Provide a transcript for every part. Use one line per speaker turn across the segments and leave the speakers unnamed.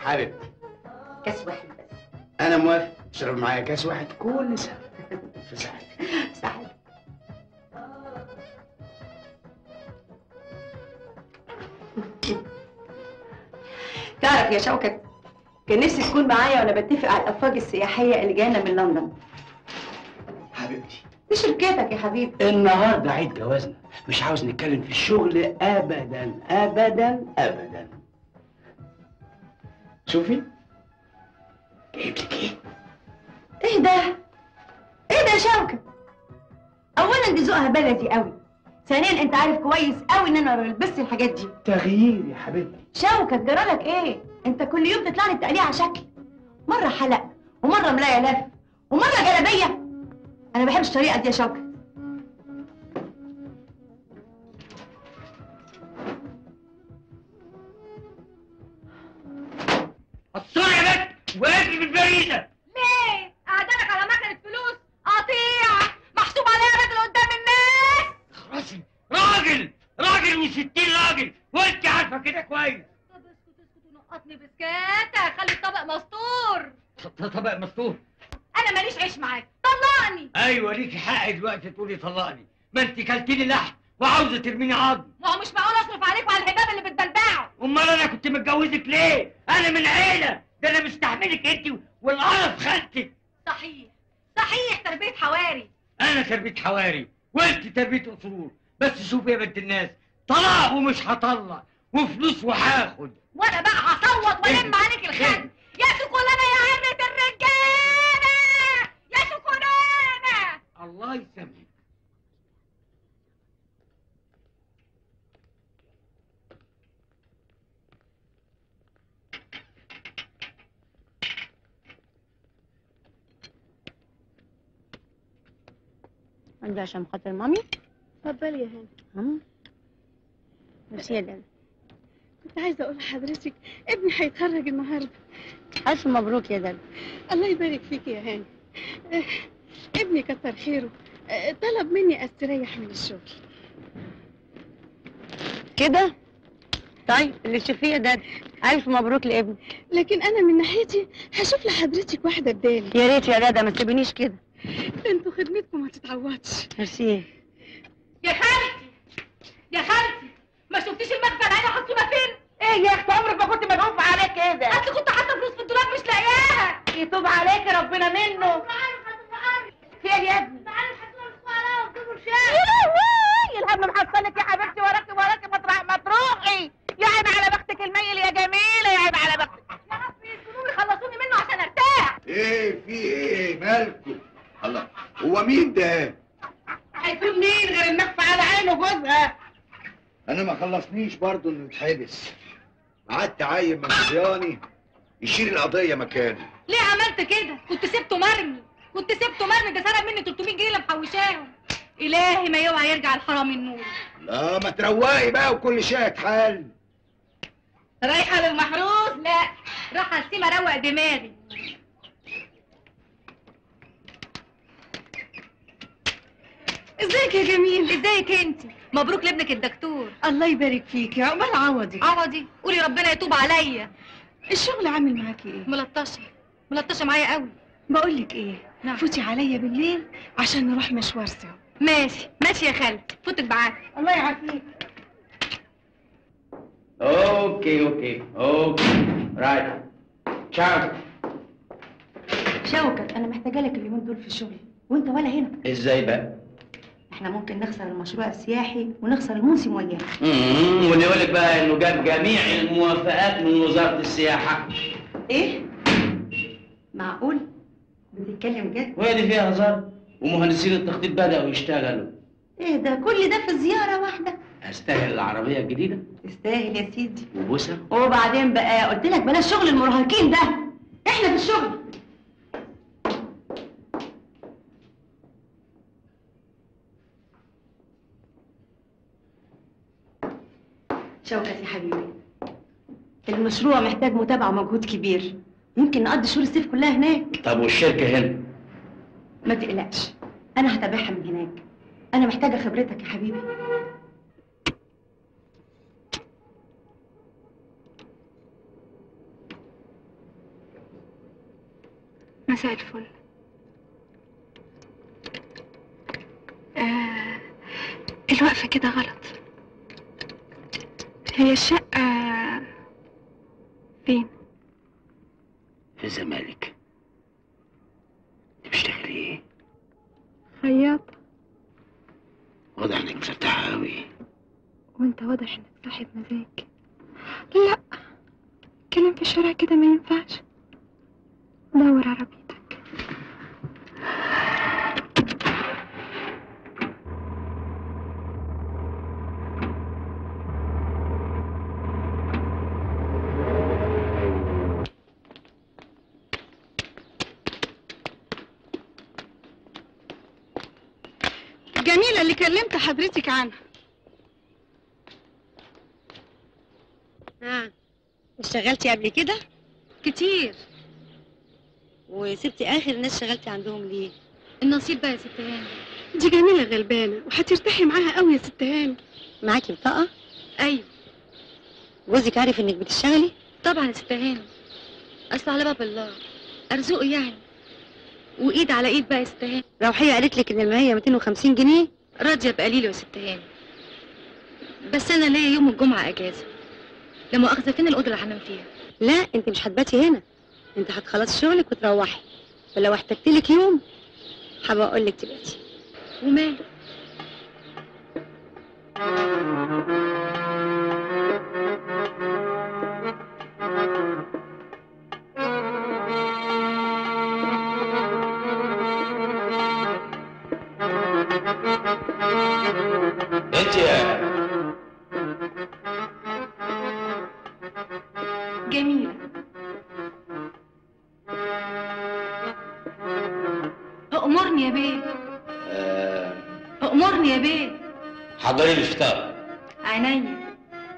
حبيبتي
كاس واحد بس
انا موافق تشرب معايا كاس واحد كل سنه في ساعتك
سعد تعرف يا شوكت كان نفسي تكون معايا وانا بتفق على الافواج السياحيه اللي جايه من لندن
حبيبتي
دي شركتك يا حبيبي
النهارده عيد جوازنا مش عاوز نتكلم في الشغل ابدا ابدا ابدا شوفي جايب لك ايه
ايه ده ايه ده يا شوكت اولا دي ذوقها بلدي قوي ثانيا انت عارف كويس قوي ان انا ما بلبسش الحاجات دي
تغيير يا حبيبتي
شوكت جرالك ايه انت كل يوم تطلع لي التقليع على شكل مره حلق ومره ملايه لف ومره جلابيه انا ما بحبش الطريقه دي يا شوكت
الصورة يا بنت واجري بالبريدة
ليه؟ قعدانك على مكنة فلوس قطيع محسوب عليا راجل قدام الناس
راسي راجل راجل وستين راجل وانت عارفة كده كويس
طب اسكت اسكت ونقطني بسكاتة خلي الطبق مستور
طبق مفتوح
انا ماليش عيش معاك طلقني
ايوه ليكي حق دلوقتي تقولي طلقني ما انت كلتيني لحم وعاوزه ترميني عظم
ما هو مش معقول اصرف عليك وعلى الحباب اللي بتبلبعه
امال انا كنت متجوزك ليه انا من عيله ده انا مستحملك انت والقرف خالتك
صحيح صحيح تربية حواري
انا تربيه حواري وانت تربيه اصول بس شوفي يا بنت الناس طلاق ومش هطلق وفلوس وهاخد
وانا بقى هصوت والم عليك الخد يا شوكولاته يا عمة الرجالة يا شوكولاته
الله يسامحك
عندي عشان خاطر مامي
اتفضلي يا هاني
هم ميرسي يا دادا
كنت عايزه اقول لحضرتك ابني هيتخرج النهارده
الف مبروك يا دادا
الله يبارك فيك يا هاني آه، ابني كتر خيره آه، طلب مني استريح من الشغل
كده طيب اللي تشوفيه يا دادا الف مبروك لابني
لكن انا من ناحيتي هشوف لحضرتك واحده بدالي
يا ريت يا دادا ما تسيبنيش كده
انتوا خدمتكم ما تتعوضش
ميرسي
يا خالتي يا خالتي ما شفتيش المخبأ العين حاطينها فين؟
ايه يا اختي عمرك ما كنت مدعوف عليك كده
اصل كنت حاطه فلوس في الدولاب مش لاقياها
يتوب عليك ربنا منه فين يا ابني يا الهم محصلك يا حبيبتي وراكي وراكي مطرح ما تروحي يا عيب على بختك الميل يا جميله يا عيب على بختك
يا رب يسكنوني خلصوني منه عشان ارتاح
ايه في ايه مالكم الله هو مين ده
هيكون مين غير النخفة على عينه جوزها
انا ما خلصنيش برضه انه يتحبس قعدت عايم من صياني يشيل القضيه مكانه
ليه عملت كده؟ كنت سبته مرمي كنت سبته مرمي ده سرق مني 300 جنيه اللي محوشاهم الهي ما يوعى يرجع الحرام النور
لا ما تروقي بقى وكل شيء اتحل
رايحه للمحروس لا راح السيما اروق دماغي
ازيك يا جميل
ازيك انت مبروك لابنك الدكتور
الله يبارك فيك يا عقبال عوضي
عوضي قولي ربنا يتوب عليا
الشغل عامل معاكي ايه
ملطشه ملطشه معايا قوي
بقول لك ايه
نعم.
فوتي عليا بالليل عشان نروح مشوار سوا
ماشي ماشي يا خالتي فوتك بعافيه
الله يعافيك
اوكي اوكي اوكي رايت تشاو
شوكت انا محتاجه لك اليومين دول في الشغل وانت ولا هنا
ازاي بقى؟
احنا ممكن نخسر المشروع السياحي ونخسر الموسم وياه
امم واللي يقول لك بقى انه جاب جميع الموافقات من وزاره السياحه
ايه معقول بتتكلم جد
وهي دي فيها هزار ومهندسين التخطيط بداوا يشتغلوا
ايه ده كل ده في زياره واحده
استاهل العربيه الجديده
تستاهل يا سيدي
وبوسه
وبعدين بقى قلت لك بلاش شغل المراهقين ده احنا في الشغل شوكت يا حبيبي المشروع محتاج متابعة ومجهود كبير يمكن نقضي شهور الصيف كلها هناك
طب والشركه هنا
ما تقلقش انا هتابعها من هناك انا محتاجة خبرتك يا حبيبي
مساء الفل آه الوقفة كده غلط هي الشقة فين؟
في الزمالك انت بتشتغلي ايه؟
خياطة
واضح انك مرتاحة قوي
وانت واضح انك صاحب مزاج لا كلام في الشارع كده ما ينفعش دور عربيتك جميلة اللي كلمت حضرتك عنها
ها اشتغلتي قبل كده
كتير
وسبتي اخر الناس اشتغلتي عندهم ليه
النصيب بقى يا ست هاني دي جميلة غلبانة وهترتاحي معاها قوي يا ست هاني
معاكي بطاقه
ايوه
جوزك عارف انك بتشتغلي
طبعا يا ست هاني اصل على باب الله ارزقه يعني وايد على ايد بقى يا ست هاني
روحيه قالت لك ان المية 250 جنيه
راضية بقليله يا ست هاني بس انا ليا يوم الجمعة اجازة لا مؤاخذة فين الأوضة اللي هنام فيها
لا انت مش هتباتي هنا انت هتخلصي شغلك وتروحي ولو احتجت لك يوم هبقى اقول لك تباتي
وماله
انت يا
جميلة أأمرني يا بيه
آه،
أأمرني يا بيه
حضري لي الفطار
عينيا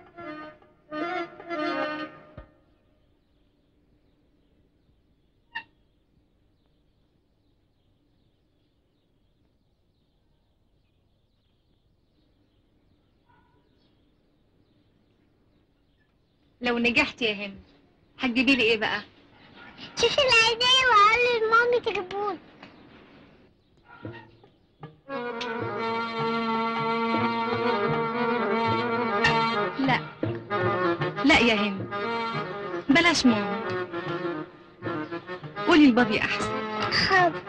لو نجحت يا هند هتجيبي لي ايه بقى
شوفي العيدية وقال لمامي تجيبهولي
لا لا يا هند بلاش ماما قولي لبابي احسن
حاضر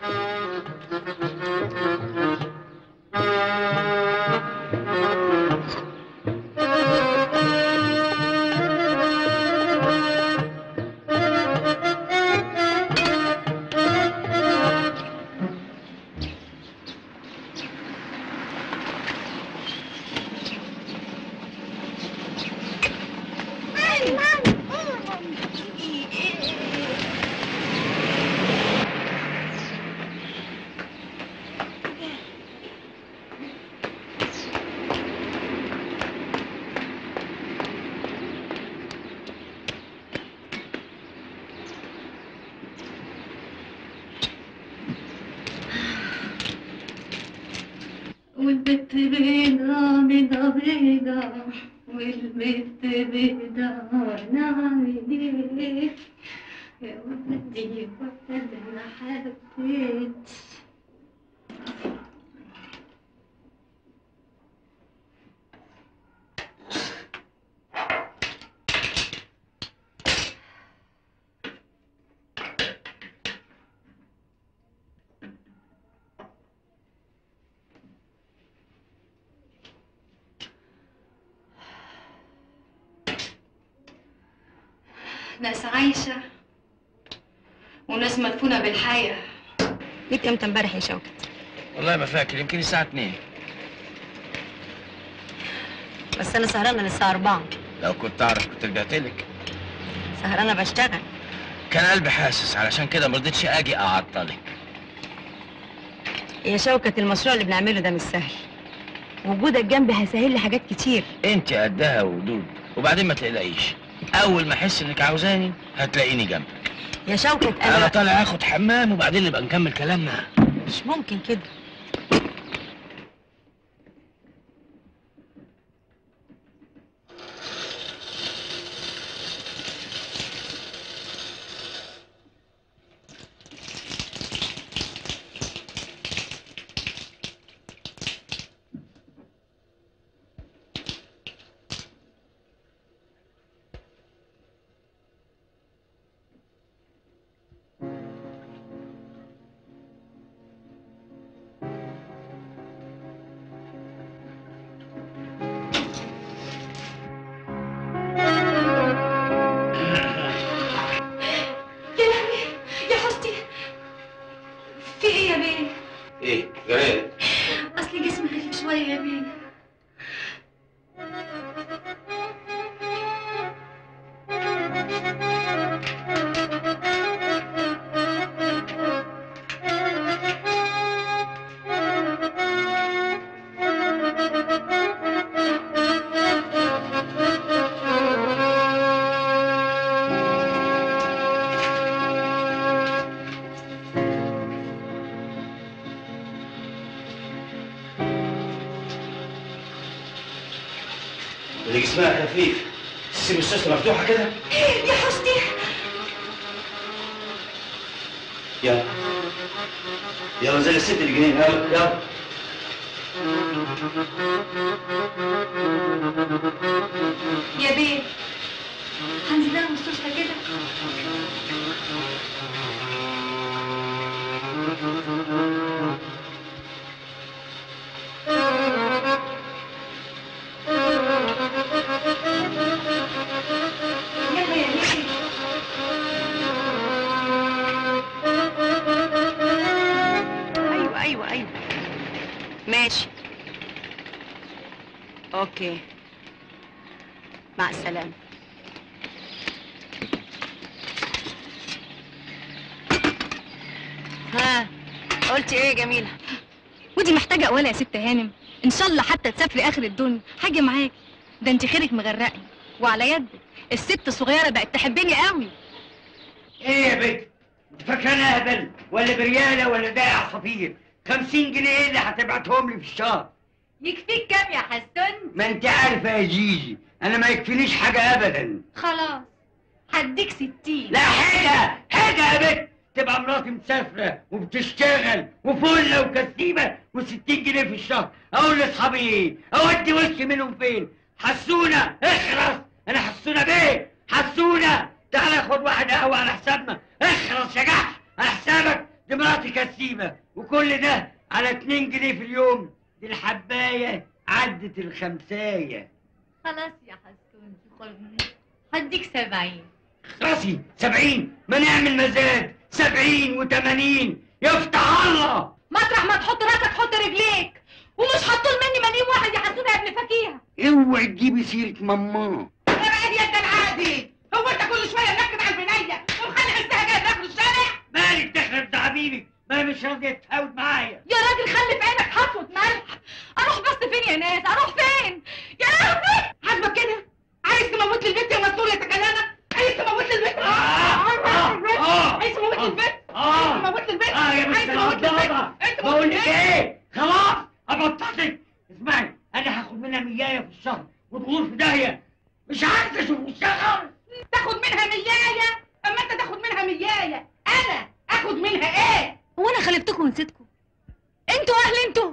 والبت بيضة بيضة بيضة والبت بيضة وانا عامل ايه يا ولدي يا ولد انا حبيت ناس عايشة وناس مدفونة بالحياة
جيت امتى امبارح يا شوكت
والله ما فاكر يمكن الساعة 2
بس انا سهرانه للساعه 4
لو كنت أعرف كنت رجعت لك
سهرانه بشتغل
كان قلبي حاسس علشان كده ما رضيتش أجي أعطلك
يا شوكت المشروع اللي بنعمله ده مش سهل وجودك جنبي هيسهل لي حاجات كتير
أنت قدها ودود وبعدين ما تقلقيش أول ما أحس إنك عاوزاني هتلاقيني جنبك
يا شوكت
أنا
انا
طالع آخد حمام وبعدين نبقى نكمل كلامنا
مش ممكن كده
بيه
ايه جاي
اصل جسمي خفيف شويه يا بيه
اللي جسمها خفيف تسيب السوسته مفتوحه كده
يا حسني
يلا يلا زي الست الجنين يلا يلا
يا بيه هنزلها المستشفى كده يلا يا بيه
ايوه ايوه ايوه ماشي اوكي مع السلامه ها قلتي ايه يا جميله
ودي محتاجة أولى يا ست هانم إن شاء الله حتى تسافري آخر الدنيا حاجة معاكي ده أنت خيرك مغرقني وعلى يدك الست الصغيرة بقت تحبني قوي
ايه يا بنت انت فاكراني اهبل ولا برياله ولا ده عصافير 50 جنيه ايه اللي هتبعتهم لي في الشهر
يكفيك كام يا حسن
ما انت عارفه يا جيجي انا ما يكفينيش حاجه ابدا
خلاص هديك ستين
لا حاجه حاجه يا بنت تبقى مراتي مسافره وبتشتغل وفله وكسيبه و60 جنيه في الشهر اقول لاصحابي ايه اودي وشي منهم فين حسونه اخرس انا حسونه بيه حسونه تعالى خد واحد قهوه على حسابنا اخرس يا جحش على حسابك دي مراتي كسيبه وكل ده على 2 جنيه في اليوم دي الحبايه عدت الخمسايه
خلاص يا حسن خد هديك سبعين
راسي سبعين ما نعمل مزاد سبعين وثمانين يفتح الله
مطرح ما تحط راسك حط رجليك ومش هتطول مني مليم واحد يا حسون يا ابن فكيها
اوعي تجيبي سيرة ماما
ابعد يا انت العادي هو انت كل شويه منكد على البنيه ومخلي حسها جاي في الشارع
مالك تخرب ده حبيبي ما مش راضية تتهاود معايا
يا راجل خلي في عينك حصوة ملح اروح بس فين يا ناس اروح فين يا لهوي عاجبك كده عايز تموت لي البنت يا مسؤول يا تكلمك عايز تموت لي البنت
آه، آه، آه،
عايز تموت لي البنت
آه.
عايز تموت لي البنت
اه يا
عايز
بنت
تموت لي البنت
الهضابة
انت
بقول لك ايه خلاص ابطلك اسمعي انا هاخد منها ميايه في الشهر وتغور في داهية مش عايز اشوف الشغل
تاخد منها مياية اما انت تاخد منها مياية انا اخد منها ايه
هو أنا خلفتكم ونسيتكم انتوا أهل انتوا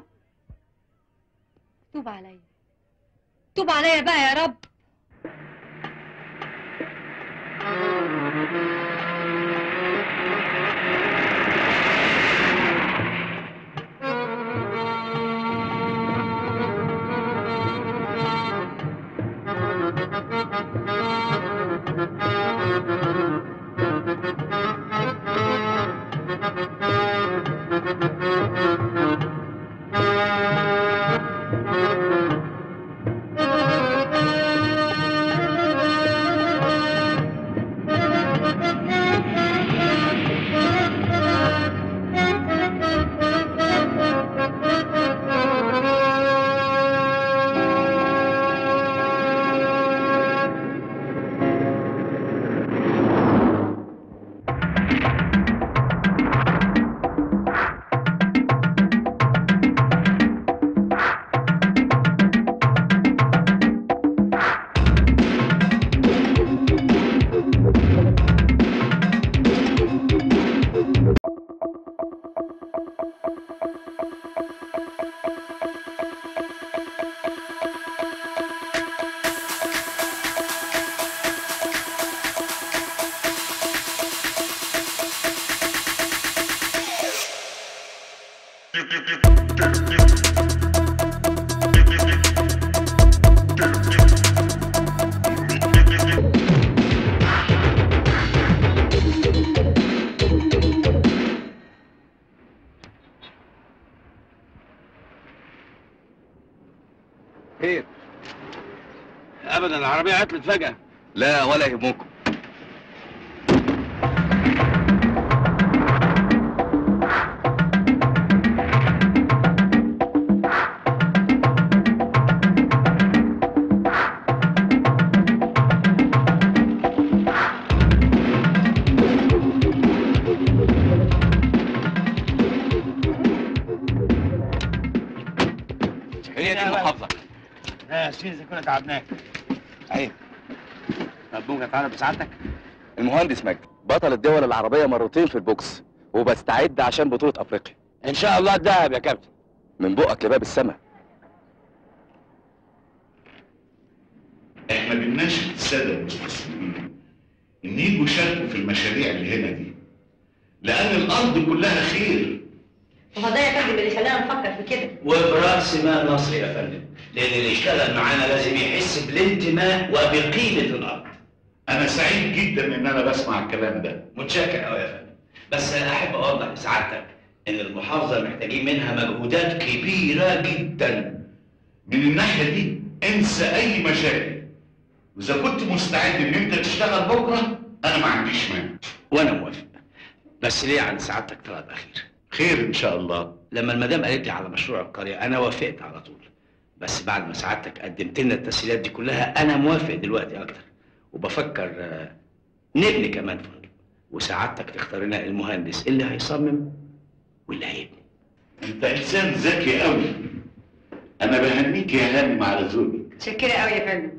توب عليا توب عليا بقى يا رب
خير
ابدا العربيه عطلت فجاه
لا ولا يهمكم هي دي المحافظة
اه سيدي اذا كنا تعبناك
عيب
طب ممكن تعالى بسعادتك
المهندس مجدي بطل الدول العربية مرتين في البوكس وبستعد عشان بطولة أفريقيا
ان شاء الله الدهب يا كابتن
من بقك لباب السما
احنا بنناشد الساده المستثمرين ان يجوا يشاركوا في المشاريع اللي هنا دي لان الارض كلها خير
وهو ده يا فندم اللي خلانا نفكر في كده
وبراس مال مصري يا فندم لان اللي يشتغل معانا لازم يحس بالانتماء وبقيمه الارض
انا سعيد جدا ان انا بسمع الكلام ده
متشكر قوي يا فندم بس احب اوضح لسعادتك ان المحافظه محتاجين منها مجهودات كبيره جدا
من الناحيه دي انسى اي مشاكل واذا كنت مستعد ان انت تشتغل بكره انا ما عنديش مانع
وانا موافق بس ليه عند سعادتك طلب اخير
خير ان شاء الله
لما المدام قالت لي على مشروع القريه انا وافقت على طول بس بعد ما سعادتك قدمت لنا التسهيلات دي كلها انا موافق دلوقتي اكتر وبفكر آه، نبني كمان فندق وسعادتك تختار لنا المهندس اللي هيصمم واللي هيبني
انت انسان ذكي قوي انا بهنيك يا هانم على ذوقك
متشكرة قوي يا فندم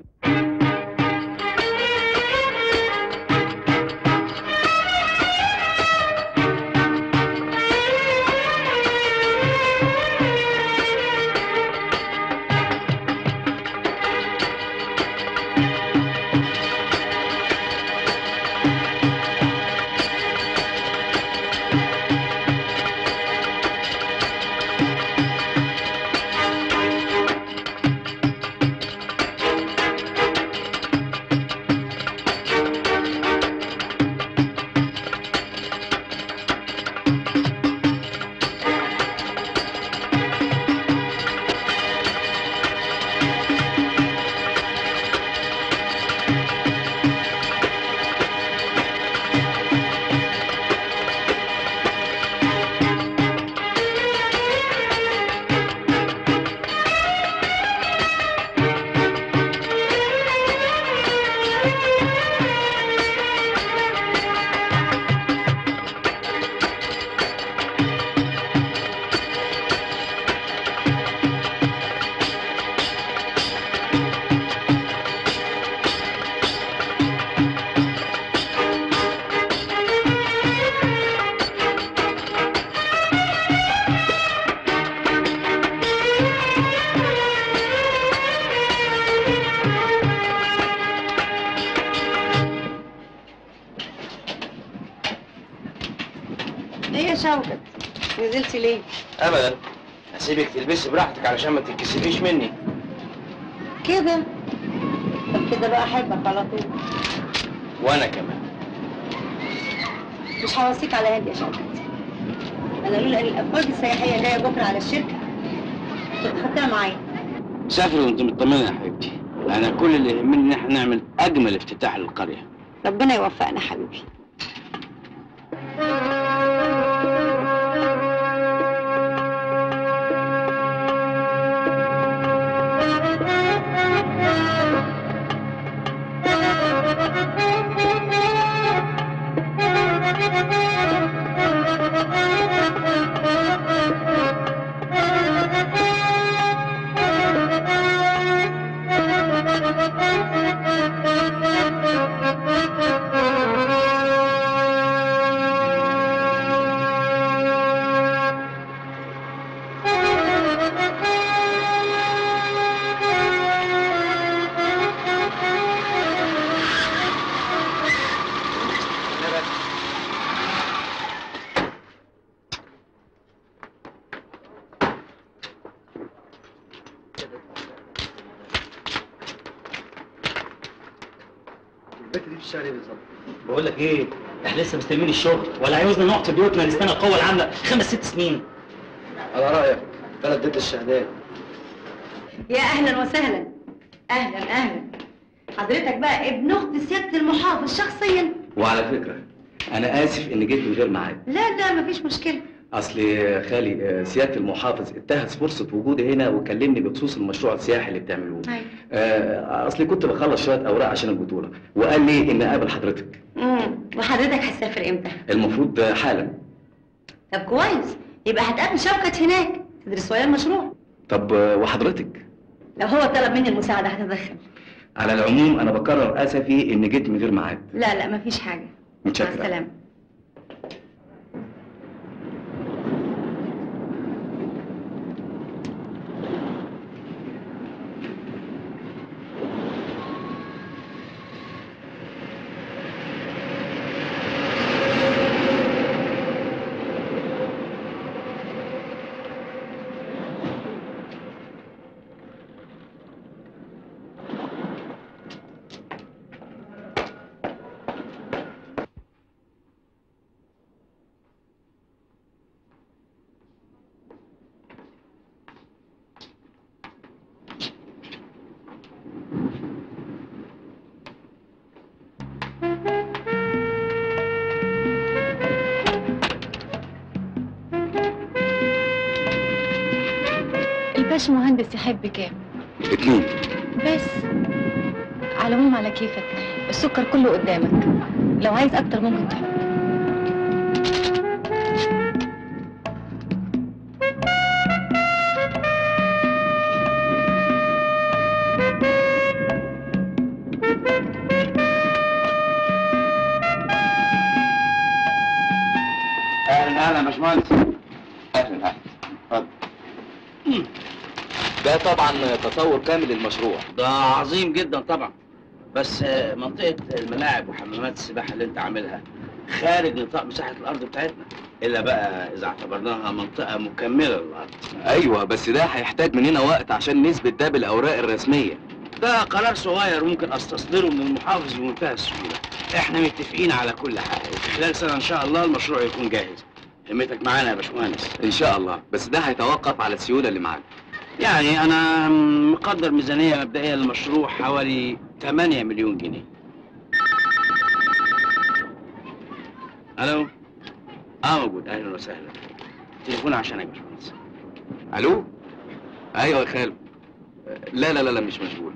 ايه يا شوكت نزلتي ليه؟
ابدا هسيبك تلبسي براحتك علشان ما تتكسفيش مني
كده طب كده بقى احبك على طول
وانا كمان
مش هوصيك على هادي يا شوكت انا لولا ان الافواج السياحيه جايه بكره على الشركه كنت خدتها معايا
سافري وانت مطمنه يا حبيبتي انا كل اللي يهمني ان احنا نعمل اجمل افتتاح للقريه
ربنا يوفقنا حبيبي
البيت دي في الشارع بالظبط
بقول لك ايه احنا لسه مستلمين الشغل ولا عاوزنا نقعد في بيوتنا نستنى القوه العامله خمس ست سنين
على رايك انا اديت الشهادات
يا اهلا وسهلا اهلا اهلا حضرتك بقى ابن اخت سياده المحافظ شخصيا
وعلى فكره انا اسف اني جيت من غير ميعاد
لا لا مفيش مشكله
اصل خالي آه، سياده المحافظ انتهز فرصه وجودي هنا وكلمني بخصوص المشروع السياحي اللي بتعملوه
ايوه
آه، اصلي كنت بخلص شويه اوراق عشان البطوله وقال لي ان اقابل حضرتك
امم وحضرتك هتسافر امتى
المفروض آه، حالا
طب كويس يبقى هتقابل شوكت هناك تدرسوا وياه المشروع
طب آه، وحضرتك
لو هو طلب مني المساعده هتدخل
على العموم انا بكرر اسفي اني جيت من غير ميعاد
لا لا مفيش حاجه مع
متشكر
السلامه
الباش مهندس يحب كام
اتنين
بس على العموم على كيفك السكر كله قدامك لو عايز اكتر ممكن تحط
اهلا اهلا يا باشمهندس اهلا اهلا اتفضل ده طبعا تصور كامل للمشروع
ده عظيم جدا طبعا بس آه، منطقة الملاعب وحمامات السباحة اللي انت عاملها خارج نطاق مساحة الأرض بتاعتنا إلا بقى إذا اعتبرناها منطقة مكملة للأرض
ايوه بس ده هيحتاج مننا وقت عشان نثبت ده بالاوراق الرسميه
ده قرار صغير ممكن استصدره من المحافظ بمنتهى السهولة احنا متفقين على كل حاجة وفي خلال سنة إن شاء الله المشروع يكون جاهز همتك معانا يا باشمهندس
ان شاء الله بس ده هيتوقف على السيوله اللي معانا
يعني أنا مقدر ميزانية مبدئية للمشروع حوالي 8 مليون جنيه ألو اه موجود اهلا وسهلا تليفون عشانك يا باشمهندس
الو ايوه يا خالد لا لا لا لا مش مشغول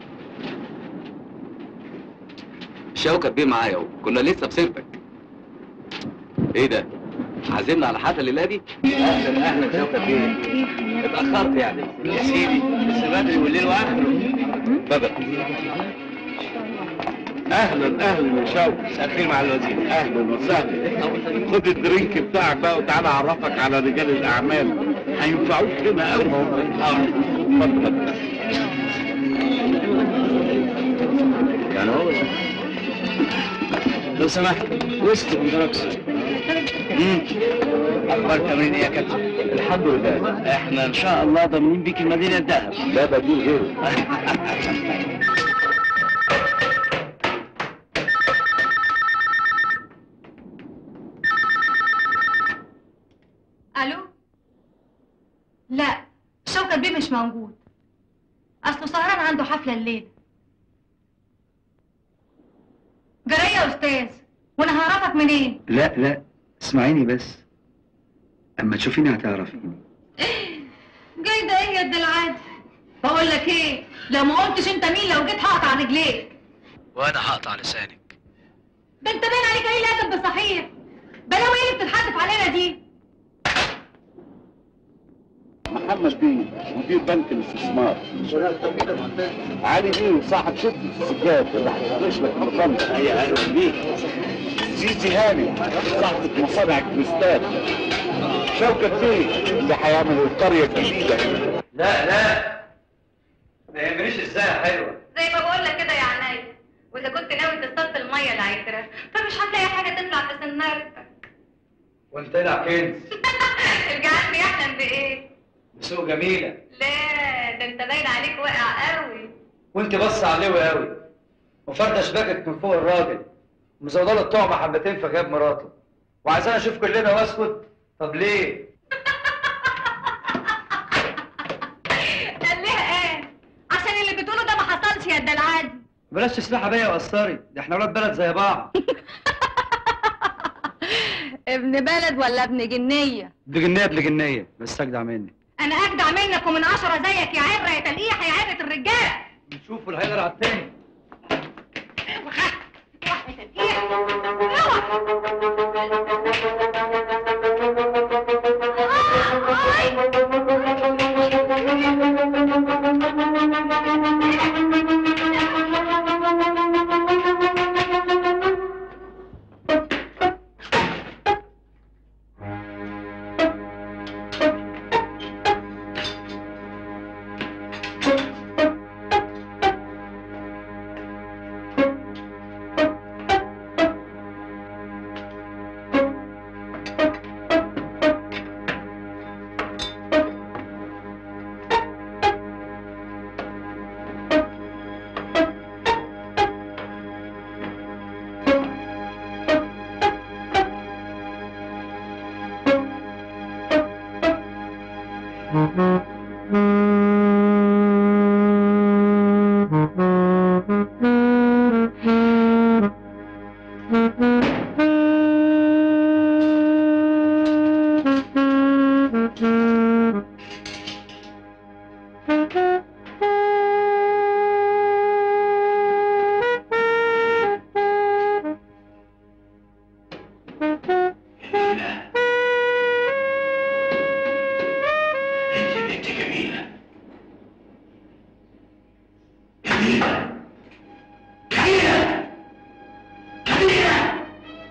شوكت بيه معايا اهو كنا لسه بسيرتك ايه ده عازمنا على حفله الليله دي اهلا اهلا شوكت بيه اتاخرت يعني
يا سيدي بس بدري والليل واخره
بابا
اهلا اهلا يا شوقي
مساء الخير مع الوزير
اهلا وسهلا خد الدرينك بتاعك بقى وتعالى اعرفك على رجال الاعمال هينفعوك هنا قوي اتفضل
يعني هو لو سمحت وسط بندركس اخبار التمرين ايه يا كابتن
الحمد لله
احنا ان شاء الله ضامنين بيك المدينه الذهب
لا بديل غيره
الو لا شوكت بيه مش موجود اصله سهران عنده حفله الليله جرى يا استاذ وانا هعرفك منين
لا لا اسمعيني بس اما تشوفيني هتعرفيني
جاي ده ايه يا ابن العادي بقول لك ايه لو ما قلتش انت مين لو جيت هقطع رجليك
وانا هقطع لسانك
ده انت باين عليك ايه لازم بصحيح بلاوي ايه اللي بتتحدف علينا دي
محمد بيه مدير بنك الاستثمار علي بيه صاحب شركه السجاد اللي هتفرش لك المطلع
هيا اهلا بيك
زيزي هاني صاحبة مصانع كريستال شوكت بيه اللي هيعمل القرية الجديدة
لا لا ما يهمنيش ازاي حلوه
زي ما بقول لك كده يا عينيا واذا كنت ناوي تصطاد الميه العكره فمش هتلاقي حاجه تطلع في سنارتك
وانت طلع كنز
الجعان بيحلم بايه
بسوق جميله
لا ده انت باين عليك واقع قوي
وانت بص عليه قوي وفرده شباكك من فوق الراجل مزودله الطعمه حبتين في جاب مراته وعايزانا اشوف كلنا واسكت طب ليه
قال لها ايه
بلاش تسلحها بيا وقصري ده احنا ولاد بلد زي بعض
ابن بلد ولا ابن جنيه
بجنيه بجنيه بس اجدع مني
انا اجدع منك ومن عشرة زيك يا عره يا تلقيح يا عره الرجاله
نشوف اللي هيقدر على التاني
انت بنت جميلة جميلة جميلة جميلة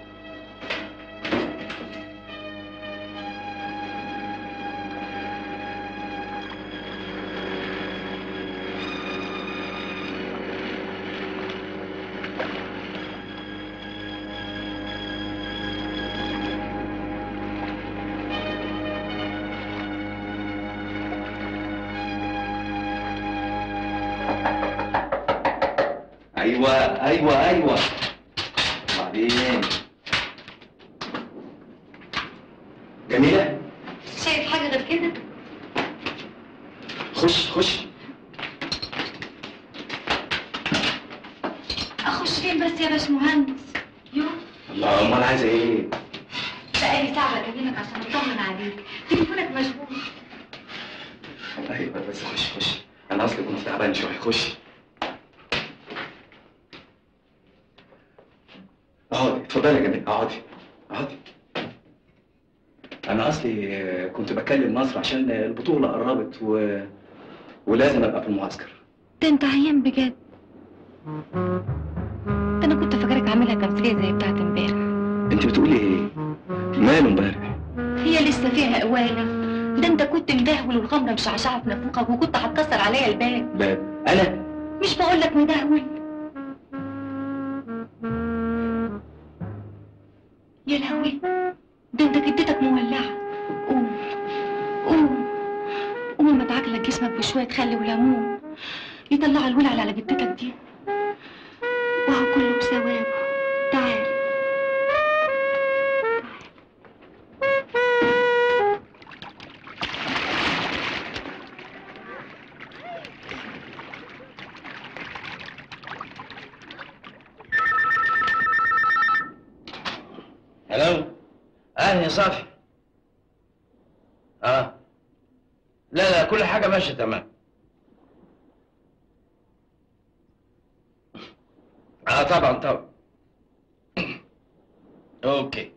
ايوه ايوه ايوه وبعدين
جميلة
شايف حاجه غير كده
خش خش
اخش فين بس يا باشمهندس يو
الله امال عايزة ايه؟
بقالي ساعه بكلمك عشان اطمن عليك تليفونك مشغول
ايوه بس خش خش انا اصلي كنت تعبان شوية خش اقعدي اتفضلي يا جميل اقعدي اقعدي انا اصلي آه، كنت بكلم مصر عشان البطولة قربت و... ولازم ابقى في المعسكر
ده انت عيان بجد ده انا كنت فاكرك عاملها تمثيليه زي بتاعت امبارح
انت بتقولي ايه؟ ماله امبارح؟
هي لسه فيها قواله ده انت كنت مدهول والخمره مشعشعه في نافوخك وكنت هتكسر عليا الباب
باب انا
مش بقول لك مدهول يا لهوي ده انت جدتك مولعه قوم قوم قوم اما ادعك لك جسمك بشويه خل وليمون يطلع الولع على جدتك دي وهو كله بثوابه تعال
الو اهلا يا صافي اه لا لا كل حاجة ماشية تمام اه طبعا طبعا اوكي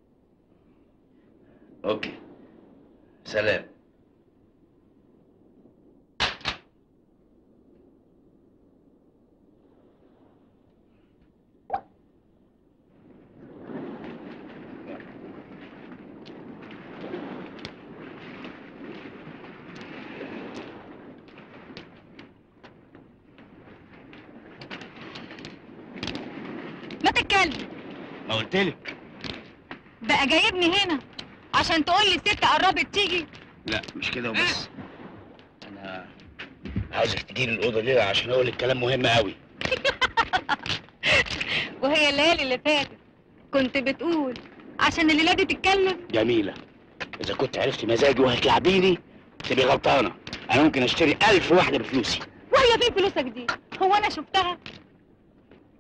اوكي سلام
ما تتكلم
ما قلتلك
بقى جايبني هنا عشان تقول لي الست قربت تيجي
لا مش كده وبس انا عايزك تجيلي الاوضه دي عشان اقول لك كلام مهم قوي
وهي الليالي اللي فاتت كنت بتقول عشان الليله دي تتكلم
جميله اذا كنت عرفت مزاجي وهتلعبيني تبقي غلطانه انا ممكن اشتري ألف واحده بفلوسي
وهي فين فلوسك دي هو انا شفتها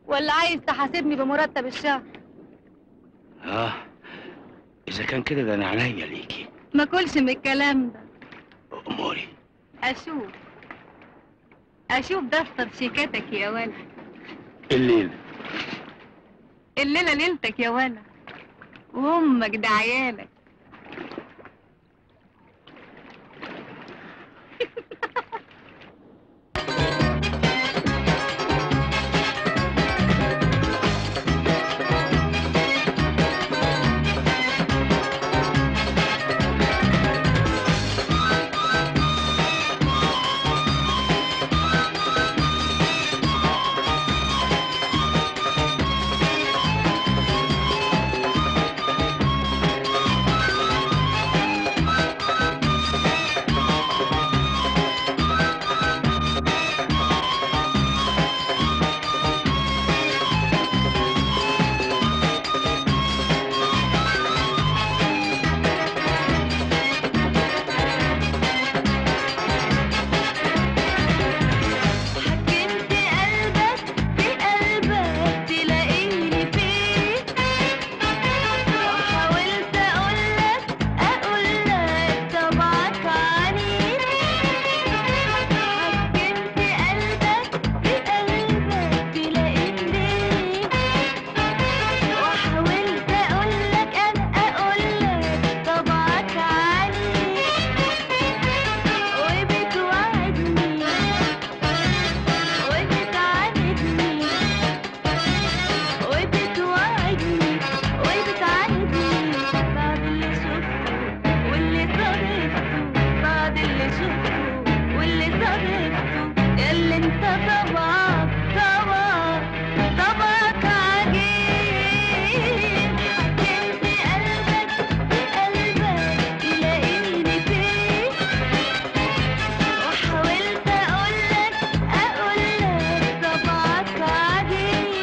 ولا عايز تحاسبني بمرتب الشهر
اه اذا كان كده ده انا عينيا ليكي
ما كلش من الكلام ده
اموري
اشوف اشوف دفتر شيكاتك يا ولد
الليل
الليله ليلتك يا ولد وامك ده عيالك
حكمت قلبك في قلبك تلاقيني فيه وحاولت اقولك اقولك طبعك عنيد حكمت قلبك في قلبك تلاقيني وحاولت اقولك انا اقولك طبعك عنيد وبتوعدني وبتعاندني وبتوعدني وبتعاندني بعد اللي شفته واللي صادفته بعد اللي شفته واللي صادفته ياللي انت طبعك طبعك طبعك عجيب حكمت قلبك بقلبك تلاقيني فيه وحاولت اقولك اقولك طبعك عجيب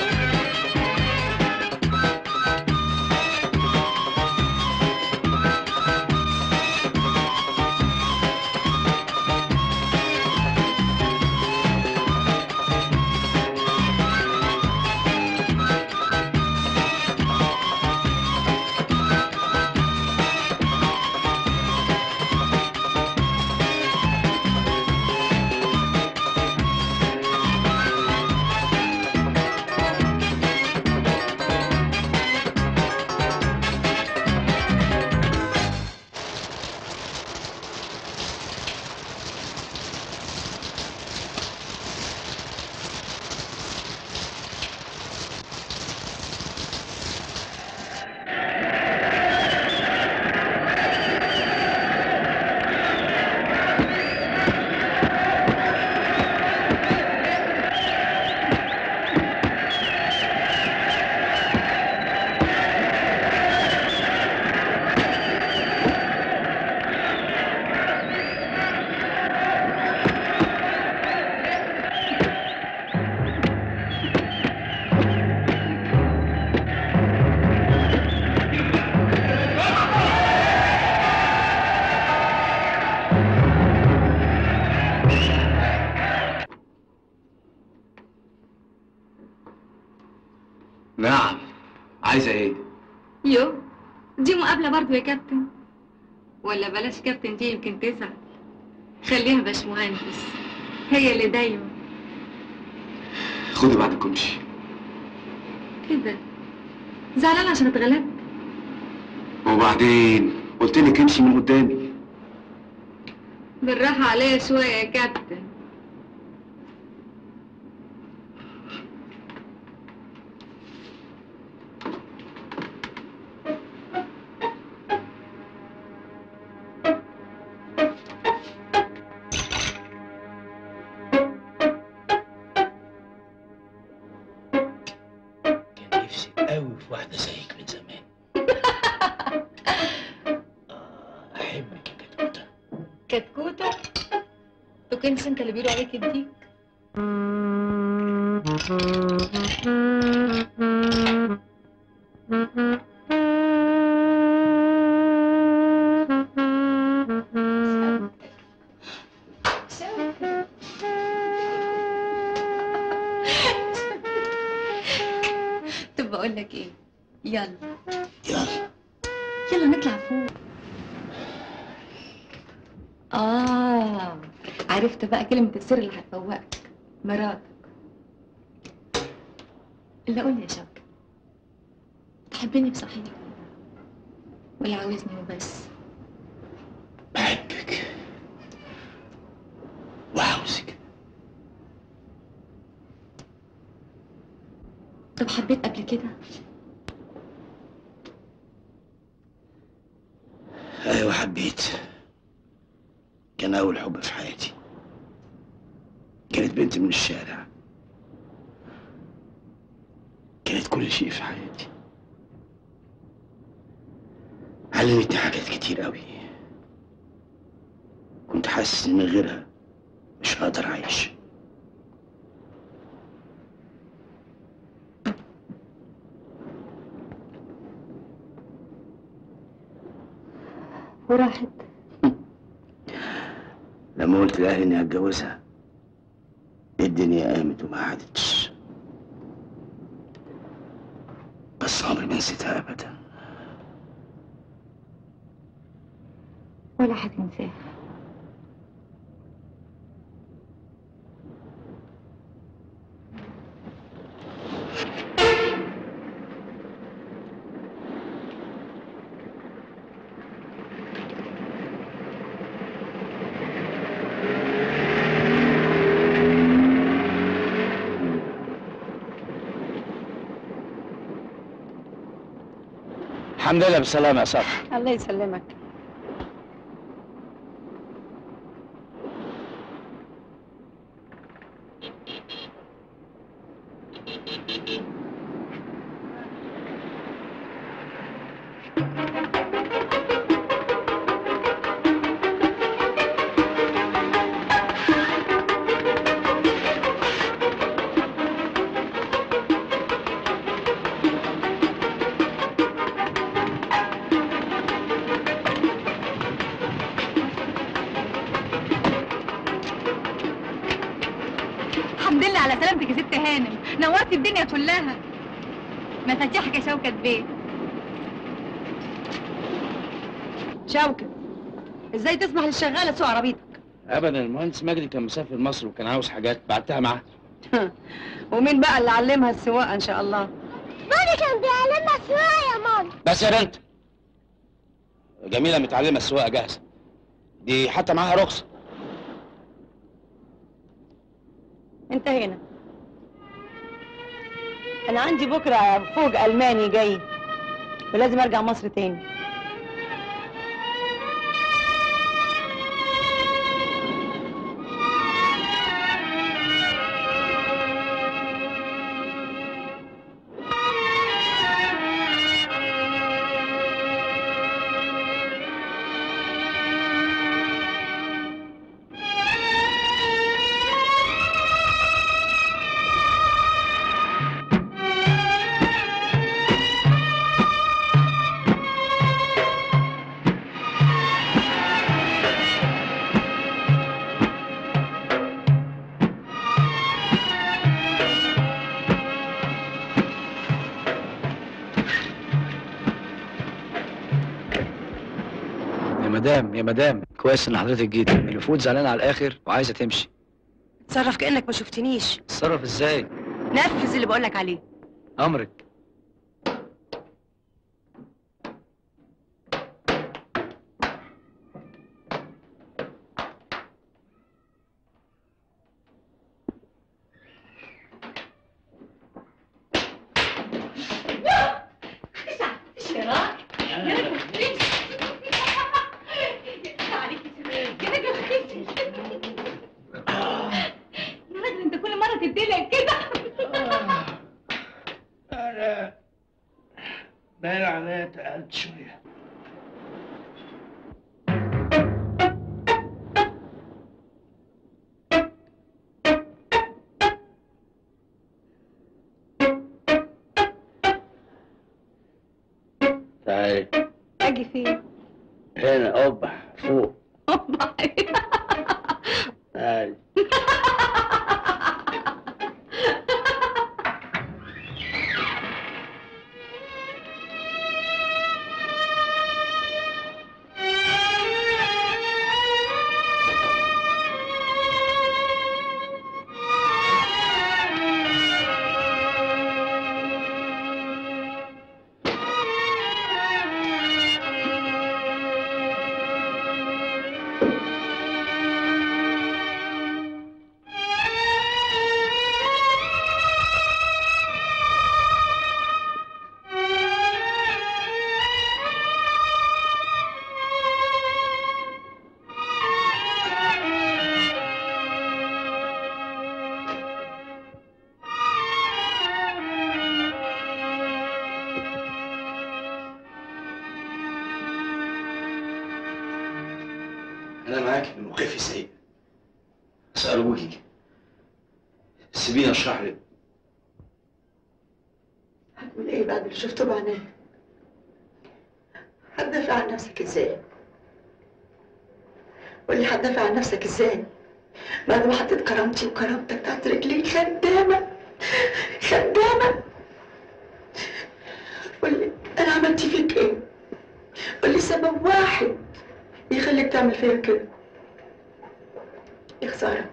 نعم عايزه ايه
يو دي مقابلة برضو يا كابتن ولا بلاش كابتن دي يمكن تزعل خليها باشمهندس هي اللي دايما
خدي بعد كمشي
كده زعلان عشان اتغلبت
وبعدين قلت لك امشي من قدامي
بالراحة عليا شوية يا كابتن
كان نفسي قوي في واحده زيك من زمان آه، احبك يا كتكوته
كتكوتة تو كنتش انت اللي بيقولوا عليك الديك بقول لك ايه يلا
يلا
يلا نطلع فوق اه عرفت بقى كلمة السر اللي هتفوقك مراتك اللي قول لي يا شوكة تحبني بصحيح ولا عاوزني وبس
بحبك وعاوزك
طب حبيت قبل كده
ايوه حبيت كان اول حب في حياتي كانت بنت من الشارع كانت كل شيء في حياتي علمتني حاجات كتير قوي كنت حاسس ان من غيرها مش هقدر اعيش
وراحت
لما قلت لاهلي اني هتجوزها الدنيا قامت وما قعدتش بس عمري ما نسيتها ابدا
ولا هتنساها
الحمد لله بالسلامة يا صفا
الله يسلمك
الحمد لله على سلامتك يا ست هانم نورتي الدنيا كلها مفاتيحك يا شوكة بيه
شوكة ازاي تسمح للشغالة تسوق عربيتك
ابدا المهندس مجدي كان مسافر مصر وكان عاوز حاجات بعتها معاه
ومين بقى اللي علمها السواقة ان شاء الله
مامي كان بيعلمنا سواقة يا ماما
بس يا بنت جميلة متعلمة السواقة جاهزة دي حتى معاها رخصة
انت هنا انا عندي بكرة فوق الماني جاي ولازم ارجع مصر تاني
يا مدام يا مدام كويس ان حضرتك جيت الوفود زعلانه على الاخر وعايزه تمشي
تصرف كأنك ما شفتنيش
اتصرف ازاي
نفذ اللي بقولك عليه
امرك
يا راجل انت كل مرة تديلك كده
انا باين عليا تقلت شوية تعالي
اجي فين
هنا قبح فوق تعالي ازاي سألوكي سيبيني اشرح لك
هتقول ايه بعد اللي شفته بعينيا هتدافع عن نفسك ازاي قولي هتدافع عن نفسك ازاي بعد ما حطيت كرامتي وكرامتك تحت رجليك خدامة خدامة قولي انا عملت فيك ايه قولي سبب واحد يخليك تعمل فيا كده يا خسارة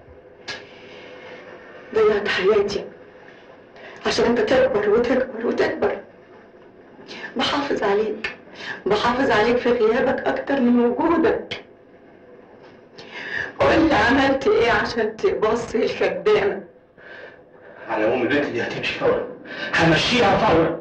ضيعت حياتي عشان انت تكبر وتكبر وتكبر بحافظ عليك بحافظ عليك في غيابك اكتر من وجودك قول لي عملت ايه عشان تبصي الخدامة
على ام البنت دي هتمشي فورا همشيها فورا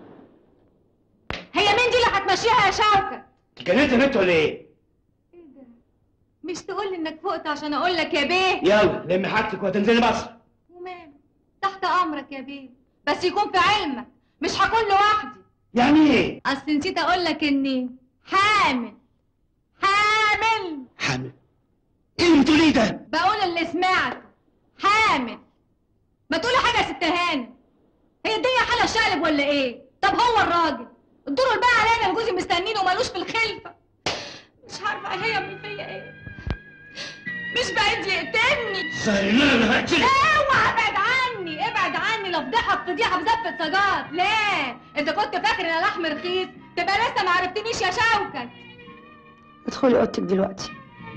هي مين دي اللي هتمشيها يا شوكة
اتجننت يا بنت ولا ايه؟
مش تقول لي انك فقت عشان اقول لك يا بيه
يلا لمي حاجتك وهتنزلي مصر
وماله تحت امرك يا بيه بس يكون في علمك مش هكون لوحدي
يعني ايه؟
اصل نسيت اقول لك اني حامل حامل
حامل ايه اللي بتقوليه ده؟
بقول اللي سمعته حامل ما تقولي حاجه يا ست هانم هي الدنيا حالها شقلب ولا ايه طب هو الراجل الدور الباقي علينا جوزي مستنينه ومالوش في الخلفه مش عارفه هيعمل فيا ايه مش بعيد يقتلني
سهل ان انا هقتلك
اوعى ابعد عني ابعد عني لا فضيحه فضيحه بزفه سجار لا انت كنت فاكر ان لحم رخيص تبقى لسه ما عرفتنيش يا شوكت
ادخلي اوضتك دلوقتي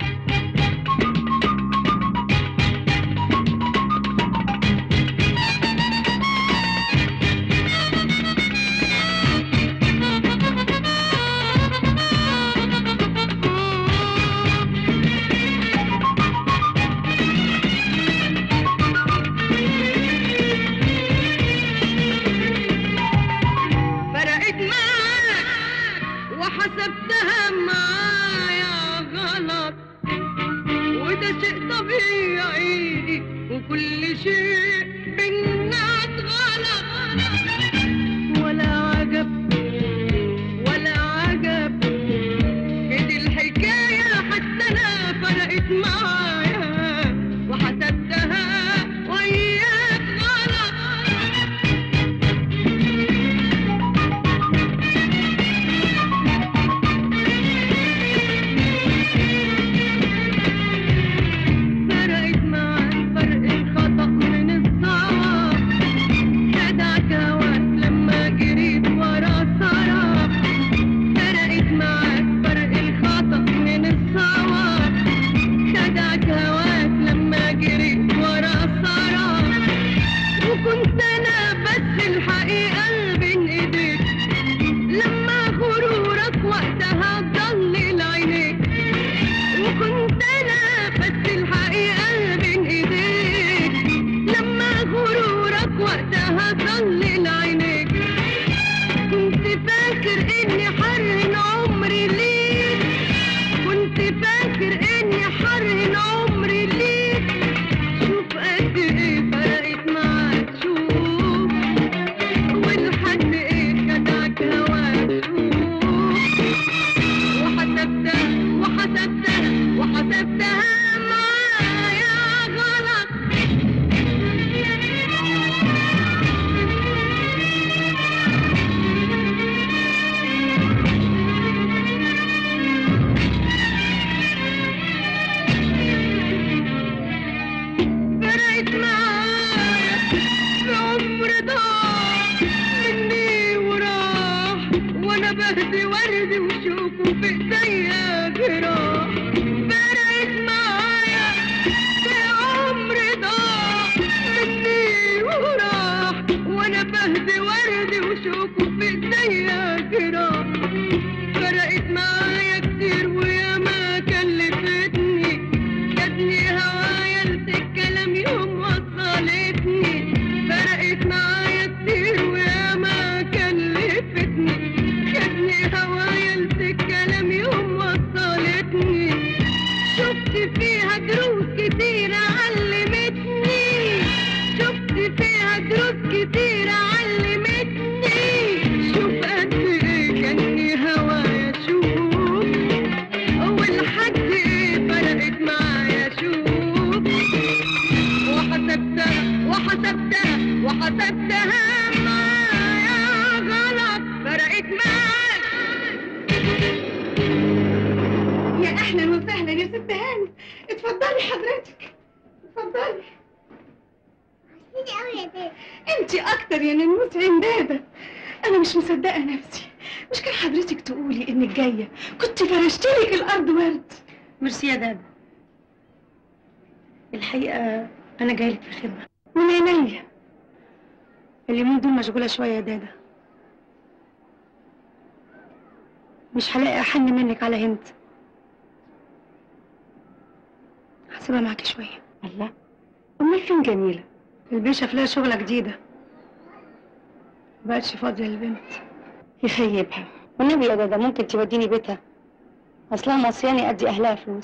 فرقت معاك وحسبتها معايا غلط وده شيء طبيعي وكل شيء بينا غلط ولا عجب ولا عجب دي الحكاية حتى أنا فرقت معايا وحسبتها وياك غلط فرقت معاك فرق الخطأ من الصواب خدعك هواك لما جريت ورا سراب فرقت معاك فرق الخطأ من الصواب خدعك هواك لما جريت ورا سراب وكنت انا بس الحقيقة بين ايديك لما غرورك وقتها ضلل عينيك وكنت انا بس الحقيقة بين ايديك لما غرورك وقتها ضلل عينيك كنت فاكر اني حرن عمري ليك كنت فاكر اني حرن عمري ليك شوف قد ايه فرقت معاك شوف والحد ايه خدعك هواك شوف وحسبتها وحسبتها وحسبتها معايا غلط فرقت معايا في عمر ضاع مني وراح وانا بهدي ورد وشوفه في ايديا جراح فرقت معايا في عمر ضاع مني وراح وانا بهدي ورد وشوفه في ايديا جراح فرقت معايا كتير ويا ما كلفتني جاتني هوايا الكلام يوم وصلتني فرقت معايا كتير ويا ما كلفتني خدني هوايا الكلام يوم وصلتني شفت فيها دروس كتير علمتني شفت فيها دروس كتير علمتني شوف قد ايه كاني هوايا شوف اول حد ايه فرقت معايا حضرتك اتفضلي
كتير قوي يا داد
انت اكتر يا ننوس عنادة انا مش مصدقه نفسي مش كان حضرتك تقولي انك جايه كنت فرشتلك الارض ورد
ميرسي يا دادا الحقيقة أنا جايلك في خدمة
من عينيا
اليومين دول مشغولة شوية يا دادا مش هلاقي أحن منك على هند هسيبها معاكي شوية
الله امال فين جميله
البيشة لها شغلة جديدة مبقتش فاضية للبنت
يخيبها
والنبي يا دادا ممكن توديني بيتها أصلها موصياني أدي أهلها فلوس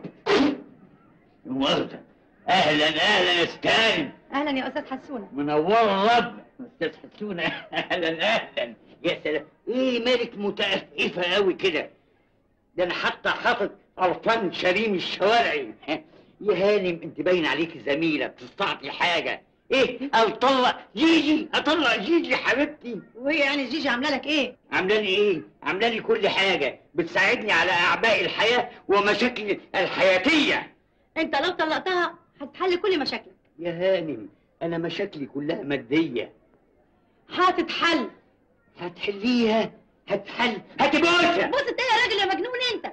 وردة اهلا اهلا يا ستان
أهلا يا أستاذ حسونة
منور الرب استاذ حسونة اهلا اهلا يا سلام ايه مالك متأفئفة قوي كده ده انا حتى حاطط قرفان شريم الشوارعي يا هانم انت باين عليك زميلة بتستعطي حاجة ايه اطلق جيجي اطلق جيجي حبيبتي
وهي يعني جيجي عاملة لك إيه؟
عامله لي ايه عامله لي كل حاجة بتساعدني على اعباء الحياة ومشاكل الحياتية
أنت لو طلقتها هتحل كل مشاكلك
يا هانم انا مشاكلي كلها مادية
هتتحل
هتحليها هتحل هتبوسها
بص انت يا راجل يا مجنون انت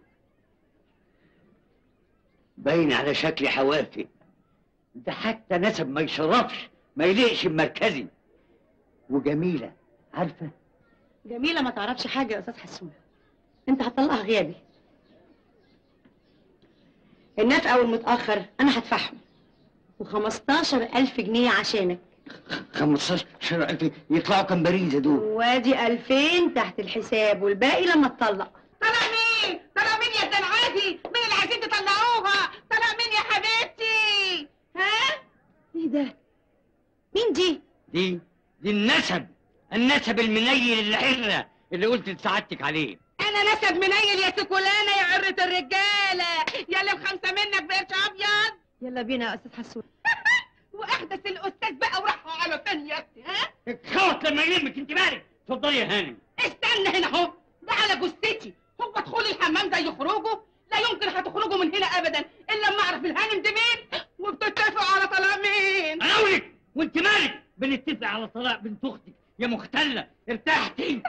باين على شكلي حوافي ده حتى نسب ما يشرفش ما يليقش بمركزي وجميلة عارفة
جميلة ما تعرفش حاجة يا أستاذ حسونة أنت هتطلقها غيابي النفقة والمتأخر أنا هدفعهم وخمستاشر ألف جنيه عشانك
15 ألف يطلعوا كام باريزة دول
وادي ألفين تحت الحساب والباقي لما تطلق
طلع مين طلع مين يا الدلعادي مين اللي عايزين تطلعوها طلع مين يا حبيبتي ها
ايه ده؟ مين دي؟
دي دي النسب النسب المنيل العرة اللي قلت لسعادتك عليه
انا نسب منيل يا سكولانه يا عرة الرجاله يا اللي بخمسه منك بقرش ابيض
يلا بينا يا أستاذ حسونة
واحدث الاستاذ بقى وراحوا على تاني يا اختي ها
اتخوت لما يلمك انت مالك اتفضلي يا هانم
استنى هنا اهو ده على جثتي هو دخول الحمام زي خروجه لا يمكن هتخرجوا من هنا ابدا الا لما اعرف الهانم دي مين وبتتفقوا على طلاق مين
انا اقولك وانت مالك بنتفق على طلاق بنت اختك يا مختلة ارتحتي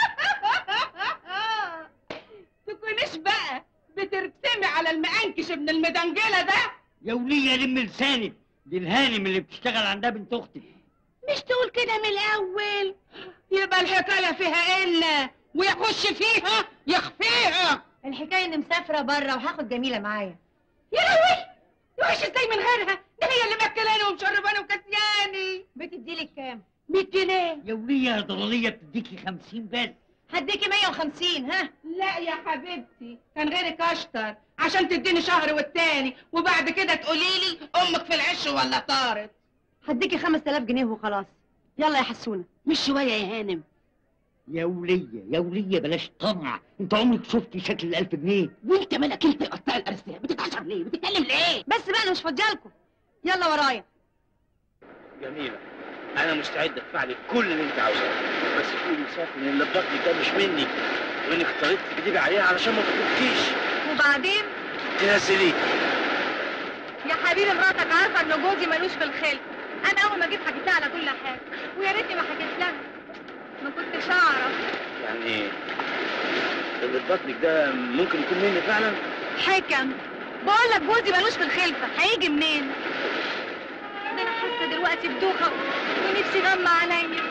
تكونيش بقى بترسمي على المأنكش ابن المدنجلة ده
يا ولية لم لسانك دي الهانم اللي بتشتغل عندها بنت اختك
مش تقول كده من الاول يبقى الحكاية فيها إلا ويخش فيها يخفيها
الحكاية إني مسافرة بره وهاخد جميلة معايا
يا لهوي يوحش ازاي من غيرها ده هي اللي مأكلاني ومشرباني وكسياني
بتديلك كام؟
100 جنيه
يا ولية يا ضلالية بتديكي خمسين بس
هديكي 150 ها؟
لا يا حبيبتي كان غيرك اشطر عشان تديني شهر والتاني وبعد كده تقولي لي امك في العش ولا طارت
هديكي 5000 جنيه وخلاص يلا يا حسونة
مش شويه يا هانم
يا ولية يا ولية بلاش طمع انت عمرك شفتي شكل الألف جنيه
وانت مالك انت قطاع الارسال بتتعشر ليه بتتكلم ليه
بس بقى أنا مش فاضيالكم يلا ورايا
جميلة أنا مستعد أدفع لك كل اللي أنت عاوزاه بس قولي صافي إن اللي في بطنك ده مش مني وإنك اضطريت تكدبي عليها علشان ما تخرجكيش
وبعدين
تنزليه
يا حبيبي مراتك عارفه ان جوزي ملوش في الخلق انا اول ما جيت حكيت لها على كل حاجه ويا ريتني ما حكيت لها ما كنتش اعرف
يعني اللي في بطنك ده ممكن يكون مني فعلا
حكم بقول لك جوزي ملوش في الخلفه هيجي منين ده انا حاسه دلوقتي بدوخه ونفسي غمى عليا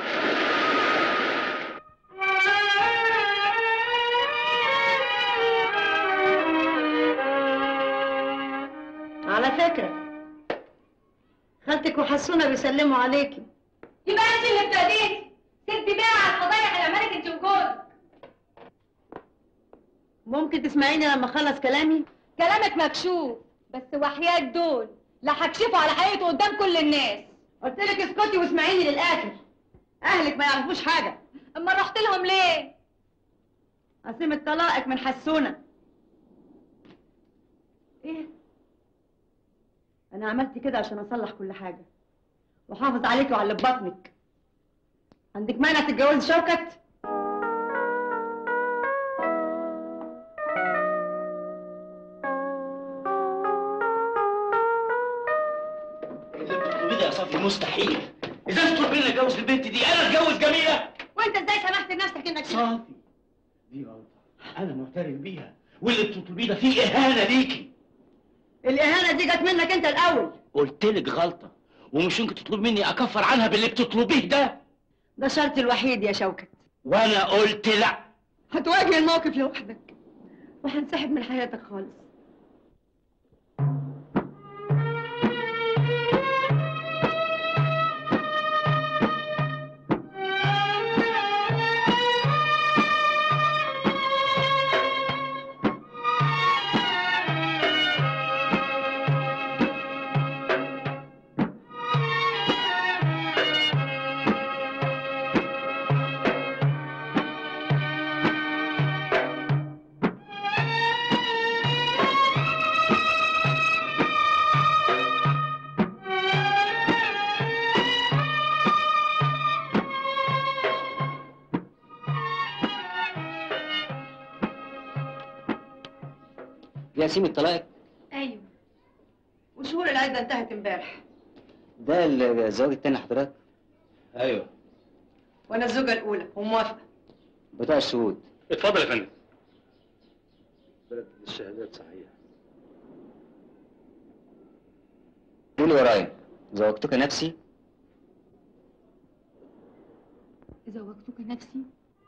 على فكرة خالتك وحسونة بيسلموا عليكي
يبقى انت اللي ابتديتي ست بقى على الفضايح اللي عمالك انت وجوزك
ممكن تسمعيني لما اخلص كلامي
كلامك مكشوف بس وحياة دول لا هكشفه على حقيقته قدام كل الناس
قلت لك اسكتي واسمعيني للاخر اهلك ما يعرفوش حاجة
اما رحت لهم ليه
قسيمة طلاقك من حسونة ايه انا عملت كده عشان اصلح كل حاجة واحافظ عليكي وعلى اللي في بطنك عندك مانع تتجوزي شوكت
يا صافي مستحيل ازاي تطلب مني اتجوز البنت دي انا اتجوز جميله
وانت ازاي سمحت لنفسك انك
صافي دي غلطه انا معترف بيها واللي بتطلبيه ده فيه اهانه ليكي
الاهانه دي جت منك انت الاول
قلت لك غلطه ومش يمكن تطلب مني اكفر عنها باللي بتطلبيه ده
ده شرطي الوحيد يا شوكت
وانا قلت لا
هتواجه الموقف لوحدك وهنسحب من حياتك خالص
ياسين الطلاق
ايوه وشهور العده انتهت امبارح
ده الزواج التاني حضرتك
ايوه
وانا الزوجه الاولى وموافقه
بتوع الشهود
اتفضل يا فندم
الشهادات صحيح
قولي ورايا زوجتك نفسي
زوجتك نفسي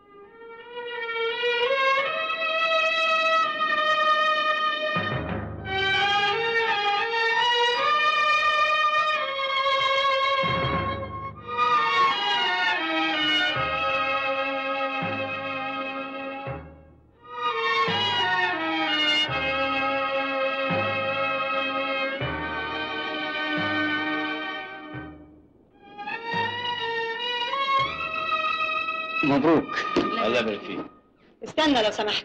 مبروك
الله يبارك فيك
استنى لو سمحت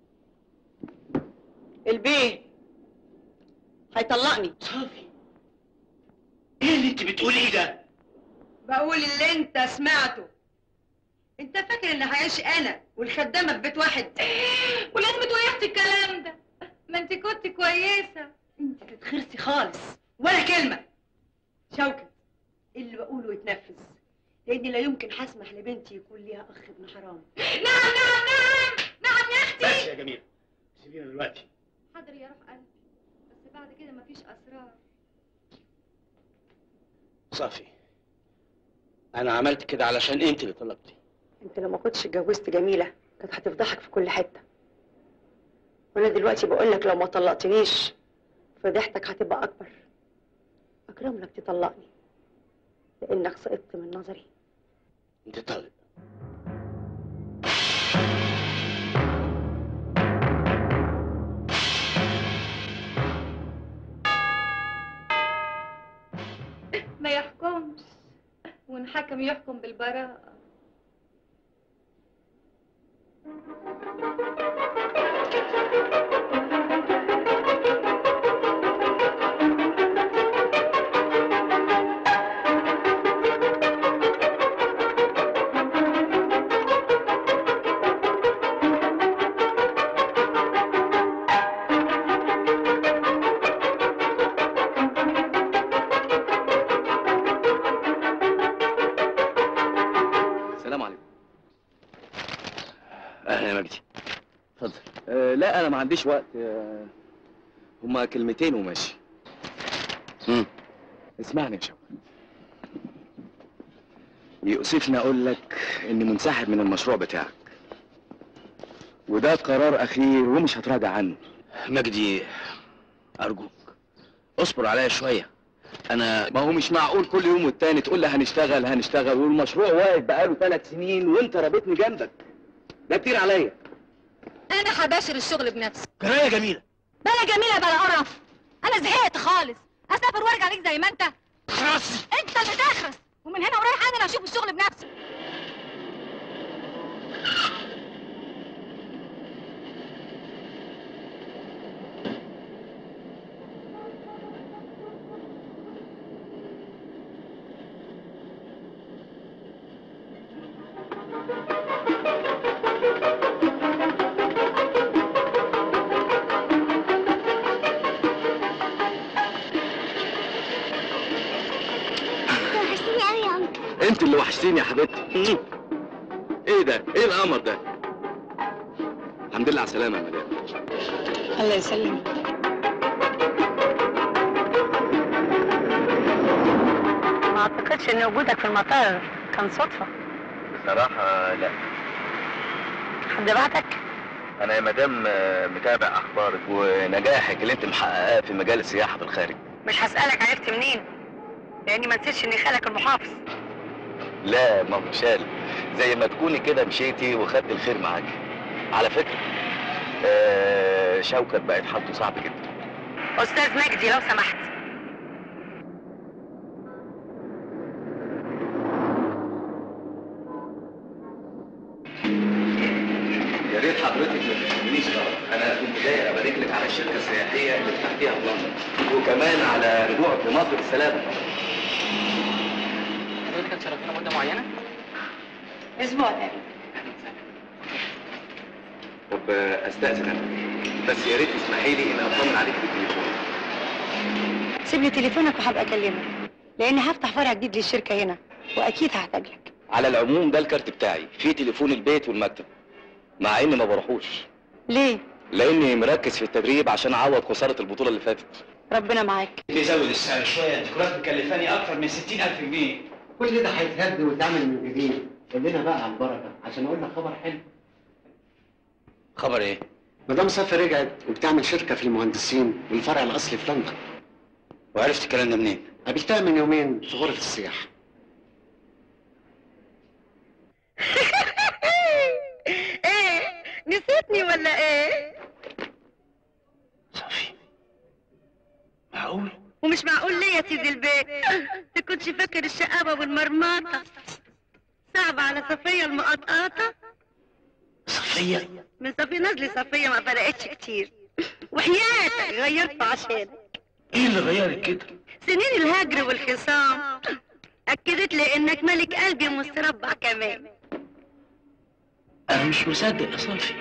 البيه هيطلقني
صافي ايه اللي انت بتقوليه ده
بقول اللي انت سمعته انت فاكر ان هعيش انا والخدامه في بيت واحد
ولازم توقفتي الكلام ده ما انت كنت كويسه
انت تتخرسي خالص ولا كلمه شوكت اللي بقوله يتنفذ لاني لا يمكن هسمح لبنتي يكون ليها اخ ابن حرام
نعم نعم نعم نعم يا اختي
بس يا جميل سيبينا دلوقتي
حاضر يا روح قلبي بس بعد كده مفيش اسرار
صافي انا عملت كده علشان انت اللي طلبتي
انت لو ما كنتش اتجوزت جميله كانت هتفضحك في كل حته وانا دلوقتي بقول لك لو ما طلقتنيش فضيحتك هتبقى اكبر اكرم لك تطلقني لانك سقطت من نظري
انت طالب
ما يحكمش وان حكم يحكم بالبراءة
السلام عليكم
اهلا يا مجدي
اتفضل أه لا انا ما عنديش وقت أه هما كلمتين وماشي
مم.
اسمعني يا شباب يؤسفني اقول لك اني منسحب من المشروع بتاعك وده قرار اخير ومش هتراجع عنه
مجدي ارجوك اصبر عليا شويه انا
ما هو مش معقول كل يوم والتاني تقول لي هنشتغل هنشتغل والمشروع واقف بقاله ثلاث سنين وانت رابطني جنبك ده كتير عليا
انا هباشر الشغل بنفسي
كفايه جميله
بلا جميله بلا قرف انا زهقت خالص اسافر وارجع عليك زي ما انت
خلاص
انت اللي تخرس ومن هنا ورايح انا اللي هشوف الشغل بنفسي
انت اللي وحشتيني يا حبيبتي ايه ده ايه القمر ده الحمد لله على السلامه يا مدام
الله يسلمك ما اعتقدش ان وجودك في المطار كان صدفة
بصراحه لا
حد بعتك
انا يا مدام آه، متابع اخبارك ونجاحك اللي انت محققاه في مجال السياحه في الخارج
مش هسألك عرفت منين لاني ما نسيتش اني خالك المحافظ
لا ما هو شال زي ما تكوني كده مشيتي وخدت الخير معاكي على فكره آه شوكت بقت حالته صعب جدا
استاذ مجدي لو سمحت
يا ريت حضرتك ما تفهمنيش غلط انا كنت جاي ابارك لك على الشركه السياحيه اللي فتحتيها في لندن وكمان على رجوعك لمصر بالسلامه
حضرتك هتشرفينا مده معينه؟
اسبوع تاني
طب آه، استاذن انا بس يا ريت تسمحي لي ان اطمن عليك بالتليفون
سيب لي تليفونك وهبقى اكلمك لاني هفتح فرع جديد للشركة هنا واكيد هحتاج لك
على العموم ده الكارت بتاعي فيه تليفون البيت والمكتب مع اني ما بروحوش
ليه
لاني مركز في التدريب عشان اعوض خساره البطوله اللي فاتت
ربنا معاك
بيزود السعر شويه الديكورات مكلفاني اكتر من 60000 جنيه
كل ده هيتهد ويتعمل من جديد قول لنا بقى على البركه عشان اقول لك خبر حلو
خبر ايه؟
مدام صفي رجعت وبتعمل شركه في المهندسين والفرع الاصلي في لندن
وعرفت الكلام ده منين؟
قابلتها من يومين في غرفه السياحه
ايه نسيتني ولا ايه
معقول؟
ومش معقول ليه يا سيدي البيت تكونش فاكر الشقاوة والمرماطة صعب على صفية المقطقطة
صفية
من صفية نازلة صفية ما فرقتش كتير وحياتك غيرت عشانك
ايه اللي غيرك كده؟
سنين الهجر والخصام أكدت لي إنك ملك قلبي ومستربع كمان
انا مش مصدق يا صافي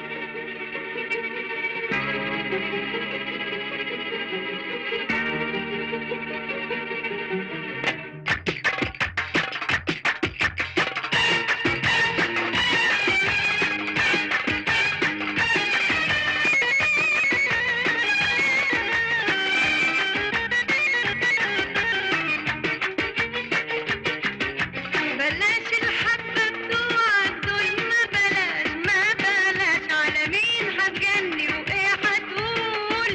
بلاش الحبة بتوعك دول ما بلاش ما بلاش على مين هتجني وايه هتقول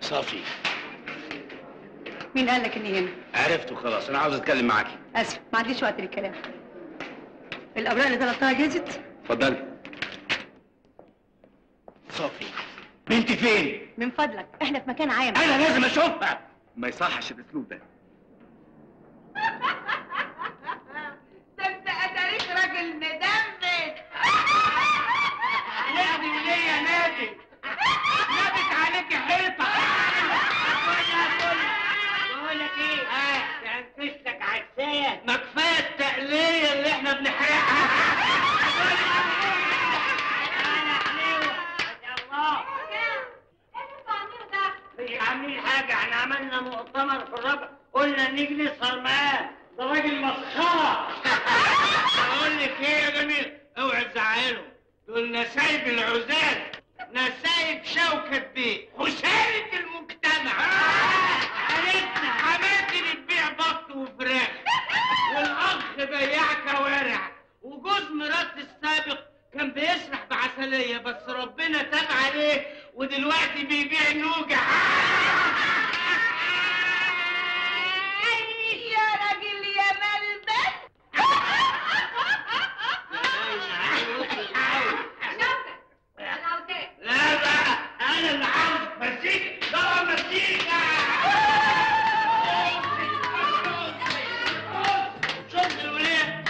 صافي
مين قال لك اني هنا؟
عرفت وخلاص انا عاوز اتكلم معاكي
اسف ما عنديش وقت للكلام الاوراق اللي طلبتها جهزت
اتفضلي صافي بنتي فين
من فضلك احنا في مكان عام
انا لازم اشوفها
ما يصحش الاسلوب ده
ده انت اتاريك راجل مدمر نادي وليه يا نادي نادت عليك حيطه
بقول لك ايه؟ اه تنفشتك عكسية ما كفايه التقليه اللي احنا بنحرقها عاملين حاجة احنا عملنا مؤتمر في الربع قلنا نيجي نسهر معاه ده راجل مسخرة أقول لك إيه يا جميل اوعي تزعله دول نسايب العزال نسايب شوكة بيه خسارة المجتمع عرفنا حماتي اللي تبيع بط وفراخ والأخ بياع كوارع وجوز مرات السابق كان بيسرح بعسلية بس ربنا تاب عليه ودلوقتي بيبيع نوجع
يا راجل يا ملبس
لا بقى انا اللي عاوز مزيكا دور مزيكا شوف الولاد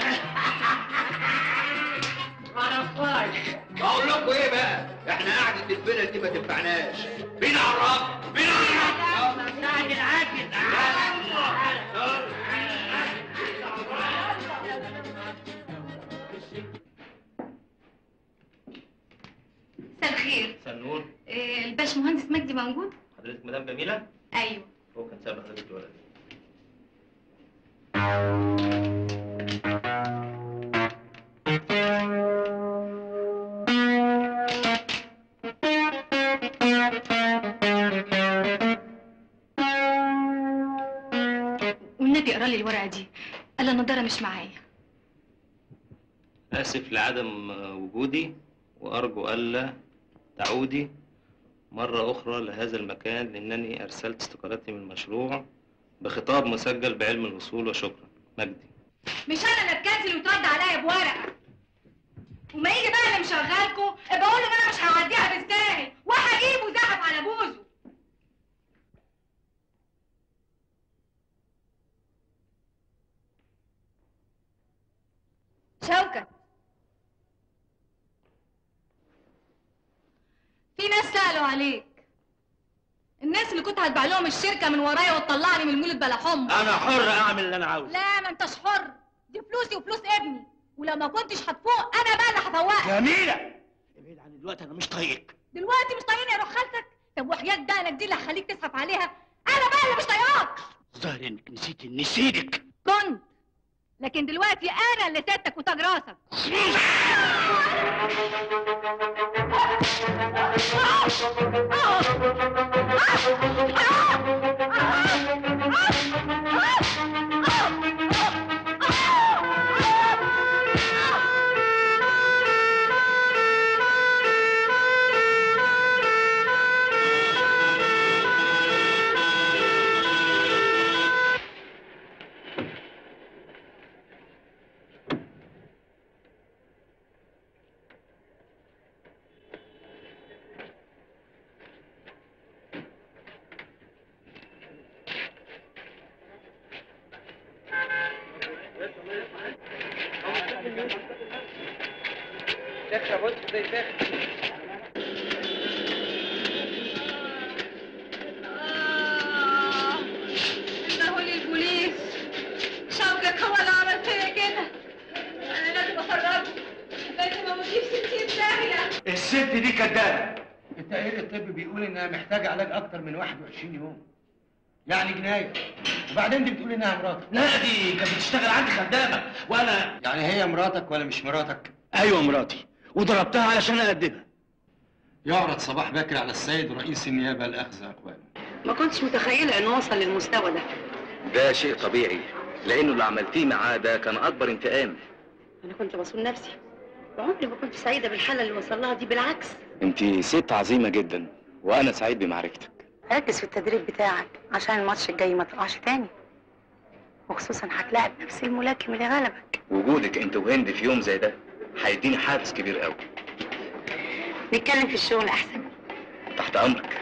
معرفهاش بقول لكم ايه بقى احنا قعدة الفيلة دي ما تنفعناش بينا على الرب بينا على الرب
ساعد العاجز
مساء الخير
سنور
إيه، الباش مهندس مجدي موجود؟
حضرتك مدام جميلة
ايوه
هو كان سابق حضرتك الولد
والنبي اقرا لي الورقه دي قال النضاره مش معايا
آسف لعدم وجودي وأرجو ألا تعودي مرة أخرى لهذا المكان لأنني أرسلت استقالتي من المشروع بخطاب مسجل بعلم الوصول وشكرا مجدي
مش انا اللي اتكنسل وترد عليا بورقه وما يجي بقى اللي مشغلكوا ابقى اقول له ان انا مش هوديها بالساهل وهجيبه زحف على بوزه شوكت في ناس سألوا عليك الناس اللي كنت هتبيع لهم الشركة من ورايا وتطلعني من المولد بلا حمص
انا حر اعمل اللي انا عاوزه
لا ما انتش حر دي فلوسي وفلوس ابني ولو ما كنتش هتفوق انا بقى اللي هفوقك
جميلة ابعد عن دلوقتي انا مش طايقك
دلوقتي مش طايقني اروح خالتك طب وحياة دقنك دي اللي هخليك تزحف عليها انا بقى اللي مش طايقاك
ظاهر انك نسيت اني سيدك
كنت لكن دلوقتي انا اللي سيادتك وتاج راسك انه لي البوليس شوكت هو اللي عمل فيا كده انا لازم اخرجه لازم اوديه في 60 داهيه
الست دي كدابة التقرير الطبي بيقول انها محتاجة علاج اكتر من 21 يوم يعني جناية وبعدين دي بتقول انها مراتك
لا دي كانت بتشتغل عندي خدامة وانا
يعني هي مراتك ولا مش مراتك؟
ايوه مراتي وضربتها علشان اقدمها
يعرض صباح بكر على السيد رئيس النيابة لأخذ أقواله
ما كنتش متخيلة انه وصل للمستوى ده
ده شيء طبيعي لانه اللي عملتيه معاه ده كان اكبر انتقام
انا كنت بصون نفسي وعمري ما كنت سعيدة بالحالة اللي وصل لها دي بالعكس
انت ست عظيمه جدا وانا سعيد بمعرفتك
ركز في التدريب بتاعك عشان الماتش الجاي ما تقعش تاني وخصوصا هتلاعب نفس الملاكم اللي غلبك
وجودك انت وهند في يوم زي ده هيديني حافز كبير قوي
نتكلم في الشغل احسن
تحت امرك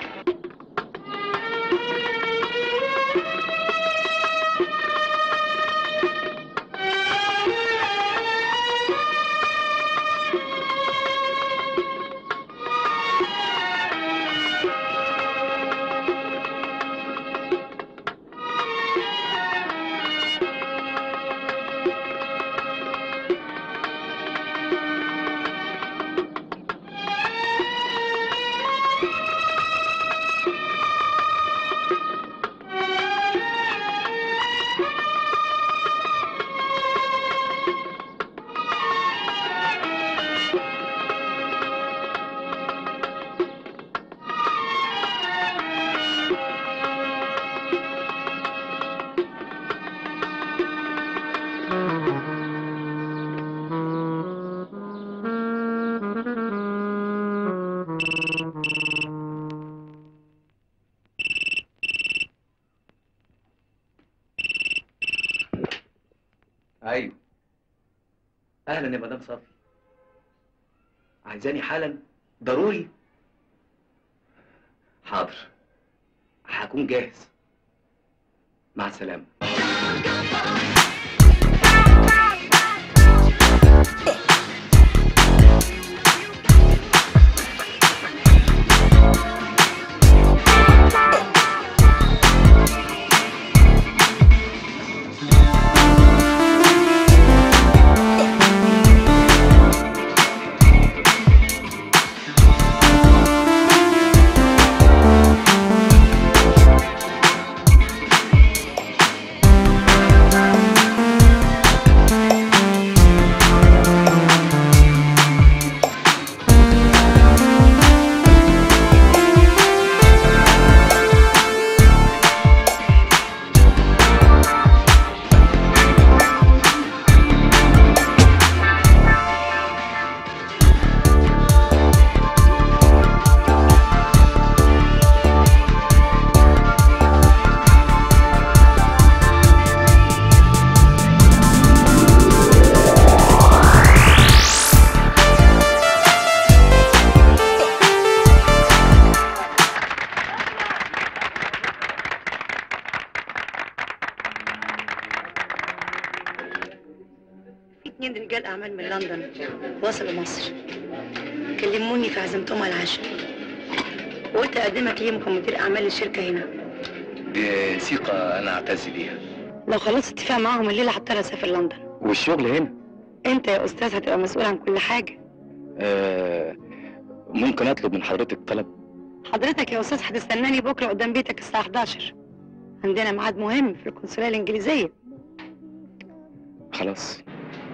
ايوه اهلا يا مدام صافي عايزاني حالا ضروري حاضر هكون جاهز مع السلامه
في اتنين رجال اعمال من لندن وصلوا مصر كلموني فعزمتهم على العشاء وقلت اقدمك ليهم كمدير اعمال الشركه هنا
دي ثقه انا اعتز بيها
لو خلصت اتفاق معاهم الليله هضطر اسافر لندن
والشغل هنا
انت يا استاذ هتبقى مسؤول عن كل حاجه
آه ممكن اطلب من حضرتك طلب
حضرتك يا استاذ هتستناني بكره قدام بيتك الساعه 11 عندنا ميعاد مهم في القنصليه الانجليزيه
خلاص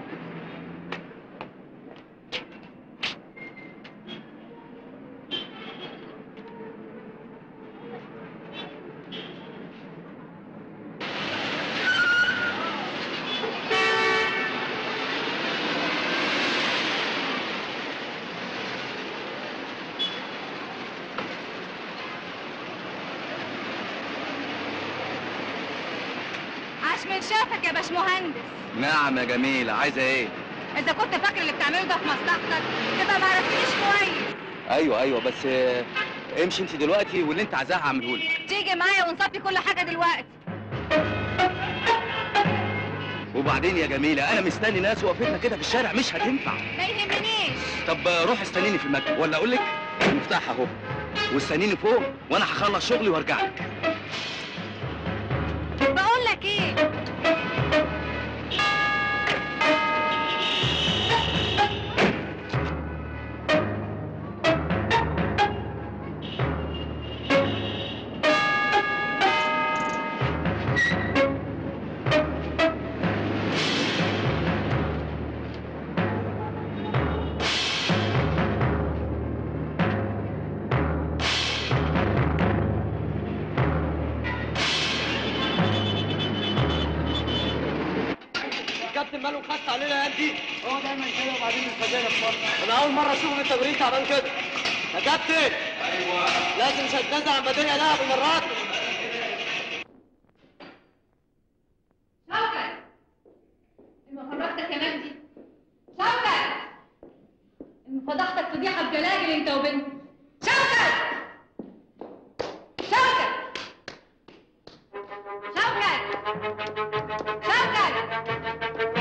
عاش من شافك يا باشمهندس
نعم يا جميله عايزه ايه
اذا كنت فاكر اللي بتعمله ده في مصلحتك تبقى ما عرفتنيش كويس
ايوه ايوه بس آه، امشي انت دلوقتي واللي انت عايزاه هعمله لك
تيجي معايا ونصفي كل حاجه دلوقتي
وبعدين يا جميله انا مستني ناس وقفتنا كده في الشارع مش هتنفع
ما يهمنيش
طب آه، روح استنيني في المكتب ولا اقول لك المفتاح اهو واستنيني فوق وانا هخلص شغلي وارجع لك
بقول لك ايه
الكابتن ماله مخس علينا يا دي هو دايما كده وبعدين الخزانه في مره انا اول مره اشوف التمرين تعبان كده يا كابتن
لازم شداد عم الدنيا لها بمرات
شوكت إن خرجتك يا مجدي شوكت إن فضحتك فضيحة بجلاجل أنت وبنت شوكت شوكت شوكت شوكت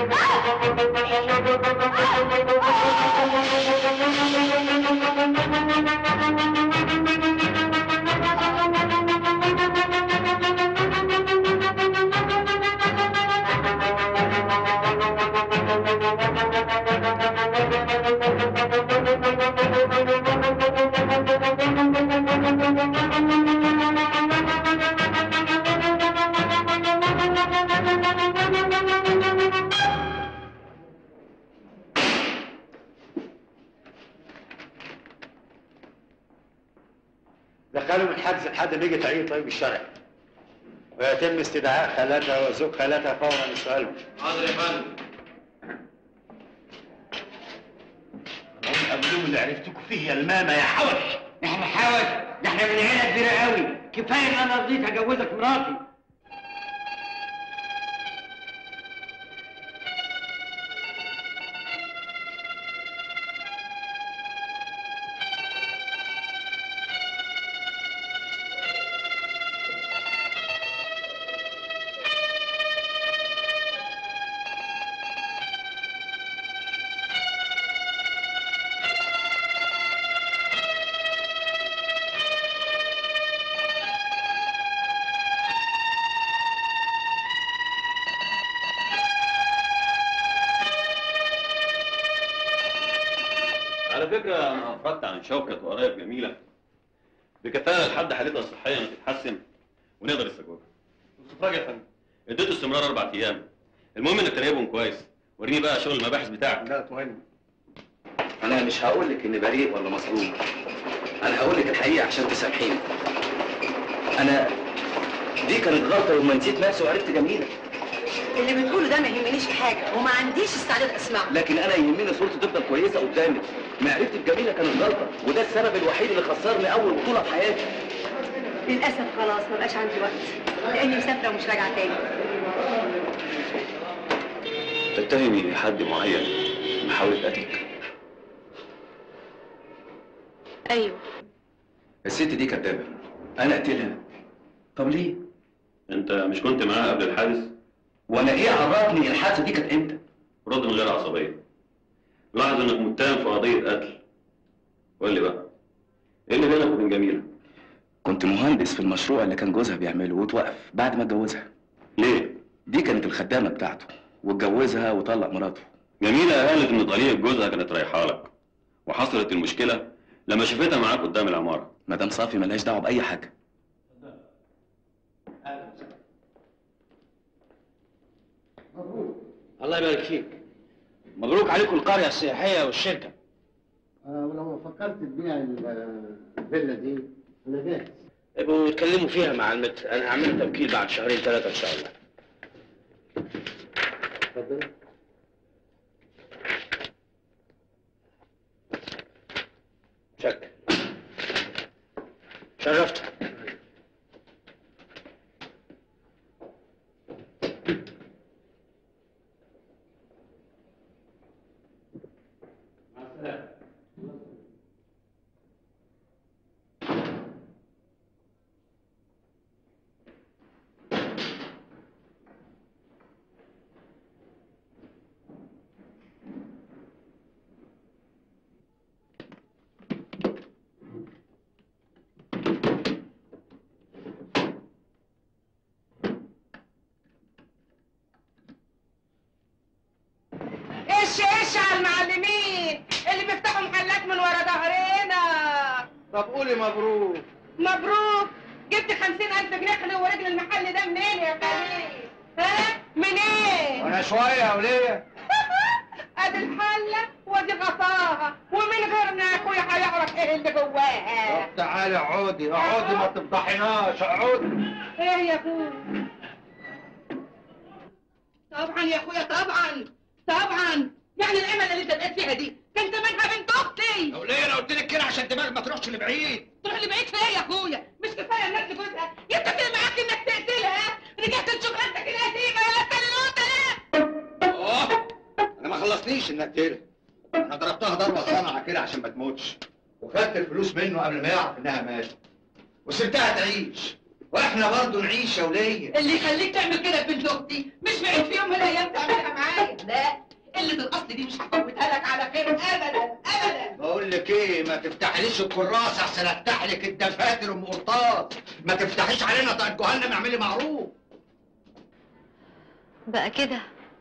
دخلوا من حجز لحد ما يجي تعيين طيب الشرعي ويتم استدعاء خالتها وزوج خالتها فورا لسؤالهم
حاضر يا فندم
قبلهم اللي عرفتكم فيه يا الماما يا حوش
احنا حوش ده احنا من عيله كبيره قوي كفايه ان انا رضيت اجوزك مراتي
على فكرة أنا أفردت عن شوكت وقرايب جميلة بكفاءة لحد حالتها الصحية ما تتحسن ونقدر نستجوبها. السفراج يا فندم اديته استمرار أربع أيام. المهم إنك تراقبهم كويس. وريني بقى شغل المباحث بتاعك.
لا مهم.
أنا مش هقول لك إني بريء ولا مظلوم. أنا هقول لك الحقيقة عشان تسامحيني. أنا دي كانت غلطة وما نسيت نفسي وعرفت جميلة.
اللي بتقوله ده ما يهمنيش في حاجه وما عنديش استعداد اسمعه
لكن أنا يهمني صورتي تفضل كويسة قدامك. معرفتي بجميلة كانت غلطة وده السبب الوحيد اللي خسرني أول بطولة في حياتي.
للاسف خلاص ما بقاش عندي وقت لاني مسافره ومش راجعه تاني
تتهمي حد معين بمحاولة قتلك.
ايوه
الست دي كدابة. أنا أقتلها. طب ليه؟
أنت مش كنت معاها قبل الحادث؟
وأنا إيه عرفني الحادثة دي كانت إمتى؟
رد من غير عصبية. لاحظ إنك متهم في قضية قتل. قول لي بقى إيه اللي بينك وبين جميلة؟
كنت مهندس في المشروع اللي كان جوزها بيعمله وتوقف بعد ما اتجوزها.
ليه؟
دي كانت الخدامة بتاعته واتجوزها وطلق مراته.
جميلة قالت إن طليقة جوزها كانت رايحة لك وحصلت المشكلة لما شافتها معاك قدام العمارة.
مدام صافي ملهاش دعوة بأي حاجة.
الله يبارك فيك مبروك عليكم القرية السياحية والشركة
آه ولو فكرت تبيع ال- الفيلا دي انا جاهز
ابقوا اتكلموا فيها مع المتر انا هعمل توكيل بعد شهرين ثلاثة ان شاء الله
اتفضل
شك شرفت
ايش ايش على المعلمين اللي بيفتحوا محلات من ورا ظهرنا
طب قولي مبروك
مبروك جبت خمسين ألف جنيه خليه ورجل المحل ده منين يا خليل ها منين
وانا شويه يا وليه
ادي الحلة وادي غطاها ومن غيرنا يا اخويا هيعرف ايه اللي جواها
طب تعالي اقعدي اقعدي ما تفضحيناش اقعدي
ايه يا اخويا طبعا يا اخويا طبعا طبعا يعني الامل اللي انت بقيت فيها دي كان زمانها بنت اختي
يا وليه انا قلت لك كده عشان دماغ ما تروحش لبعيد
تروح لبعيد فين يا اخويا مش كفايه انك جوزها يتفق معاك انك تقتلها رجعت تشوف عندك القديمه يا تلوتة
اه انا ما خلصنيش انك تقتلها انا ضربتها ضربه صنعه كده عشان ما تموتش وخدت الفلوس منه قبل ما يعرف انها ماتت وسبتها تعيش واحنا برضه نعيش يا وليه
اللي يخليك تعمل كده في بنت اختي مش بعيد في يوم من الايام تعملها معايا لا قله الاصل دي مش هفوتها لك على خير ابدا ابدا
بقول لك ايه ما تفتحليش الكراس احسن افتح لك الدفاتر ام قرطاس ما تفتحيش علينا طاقه جهنم اعملي معروف
بقى كده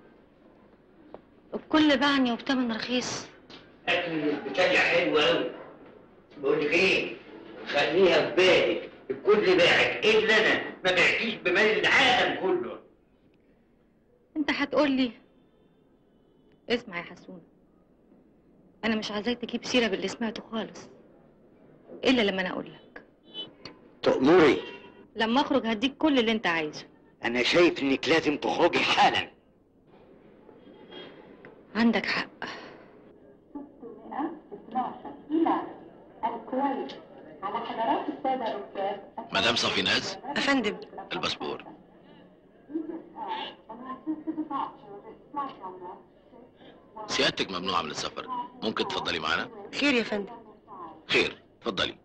وبكل بعني وبتمن رخيص
اكل البتاع حلو قوي بقول لك ايه خليها في بالك الكل باعك الا انا ما بعتيش بمال العالم كله
انت هتقول لي اسمع يا حسون انا مش عايزاك تجيب سيره باللي سمعته خالص الا لما انا اقول لك
تأمري
لما اخرج هديك كل اللي انت عايزه
انا شايف انك لازم تخرجي حالا
عندك حق
مدام صفيناز
افندم
الباسبور سيادتك ممنوعة من السفر ممكن تفضلي معانا
خير يا فندم
خير اتفضلي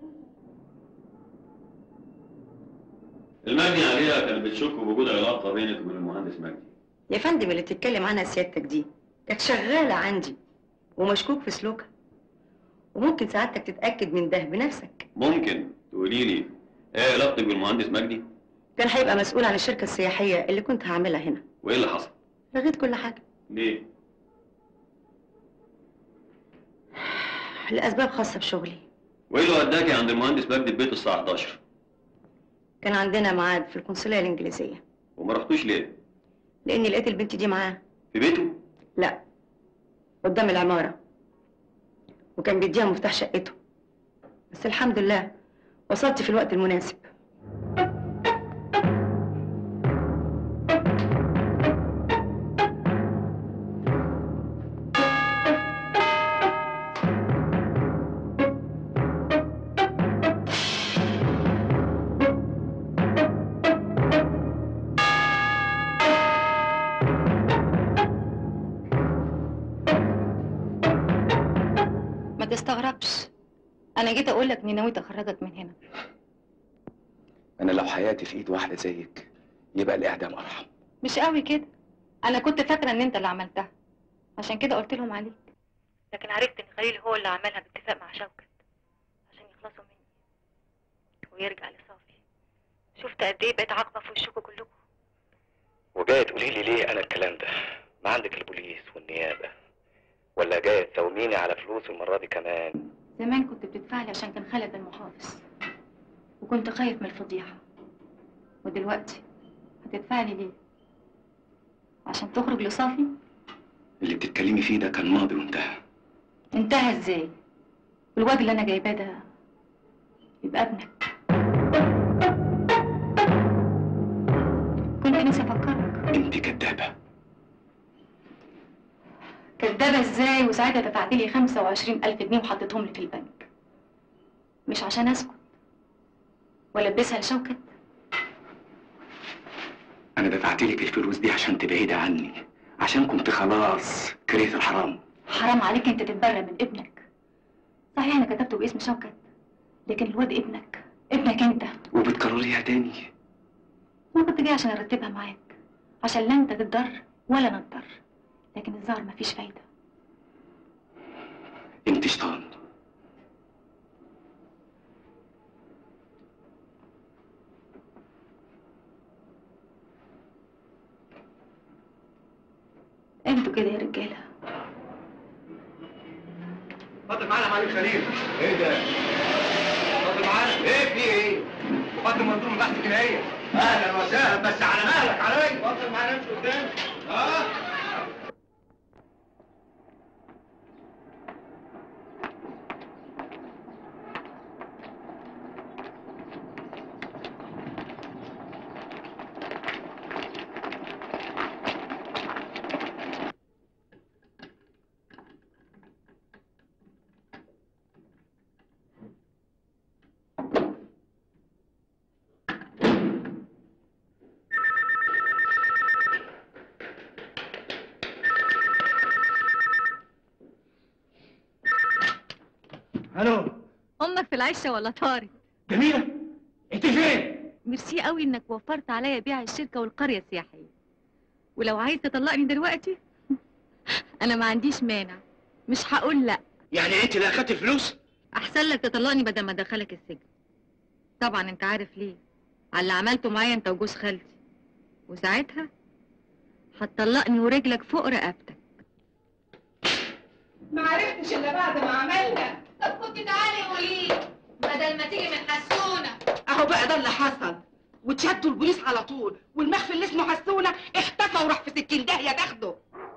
المجني عليها كانت بتشك بوجود علاقه بينك وبين المهندس مجدي
يا فندم اللي بتتكلم عنها سيادتك دي كانت شغالة عندي ومشكوك في سلوكها وممكن سعادتك تتأكد من ده بنفسك
ممكن تقولي لي ايه علاقتك بالمهندس مجدي
كان هيبقى مسؤول عن الشركة السياحية اللي كنت هعملها هنا
وايه اللي حصل
لغيت كل حاجة
ليه
لأسباب خاصة بشغلي
وايه اللي وداكي عند المهندس مجدي في بيته الساعه 11
كان عندنا ميعاد في القنصلية الإنجليزية
وما رحتوش ليه
لأني لقيت البنت دي معاه
في بيته
لا قدام العمارة وكان بيديها مفتاح شقته بس الحمد لله وصلت في الوقت المناسب
ما تستغربش انا جيت اقول لك اني نويت اخرجك من هنا
انا لو حياتي في ايد واحده زيك يبقى الاعدام ارحم
مش قوي كده انا كنت فاكره ان انت اللي عملتها عشان كده قلت لهم عليك لكن عرفت ان خليل هو اللي عملها باتفاق مع شوكت عشان يخلصوا مني ويرجع لصافي شفت قد ايه بقيت عاقبه في وشكوا كلكم
وجاية تقولي لي ليه انا الكلام ده ما عندك البوليس والنيابة ولا جاية تساوميني على فلوس المرة دي كمان
زمان كنت بتدفع لي عشان كان خالد المحافظ وكنت خايف من الفضيحه ودلوقتي هتدفع لي ليه عشان تخرج لصافي
اللي بتتكلمي فيه ده كان ماضي وانتهى
انتهى ازاي الواد اللي انا جايباه ده يبقى ابنك كنت نفسي افكرك
انت كدابه
كدابه ازاي وساعتها دفعت لي 25 الف جنيه وحطيتهم لي في البنك مش عشان اسكت والبسها لشوكت
انا دفعت لك الفلوس دي عشان تبعدي عني عشان كنت خلاص كرهت الحرام
حرام عليك انت تتبرى من ابنك صحيح انا كتبته باسم شوكت لكن الواد ابنك ابنك انت
وبتكرريها تاني
انا كنت جاي عشان ارتبها معاك عشان لا انت تتضر ولا انا اتضر لكن الظاهر مفيش فايده
انت شيطان
انتوا كده يا رجاله
اتفضل معانا يا معلم خليل ايه ده؟ اتفضل معانا ايه في ايه؟ اتفضل منظور من بحث الجنائية اهلا وسهلا بس على مهلك عليا اتفضل معانا امشي قدام اه
الو
امك في العشه ولا طارت
جميله انت فين
ميرسي قوي انك وفرت عليا بيع الشركه والقريه السياحيه ولو عايز تطلقني دلوقتي انا ما عنديش مانع مش هقول لا
يعني انت اللي اخدت الفلوس
احسن لك تطلقني بدل ما ادخلك السجن طبعا انت عارف ليه على اللي عملته معايا انت وجوز خالتي وساعتها هتطلقني ورجلك فوق رقبتك
ما عرفتش الا بعد ما عملنا
طب كنت تعالي قولي بدل ما تيجي من حسونه
اهو بقى ده اللي حصل وتشدوا البوليس على طول والمخفي اللي اسمه حسونه اختفى وراح في سكين داهيه تاخده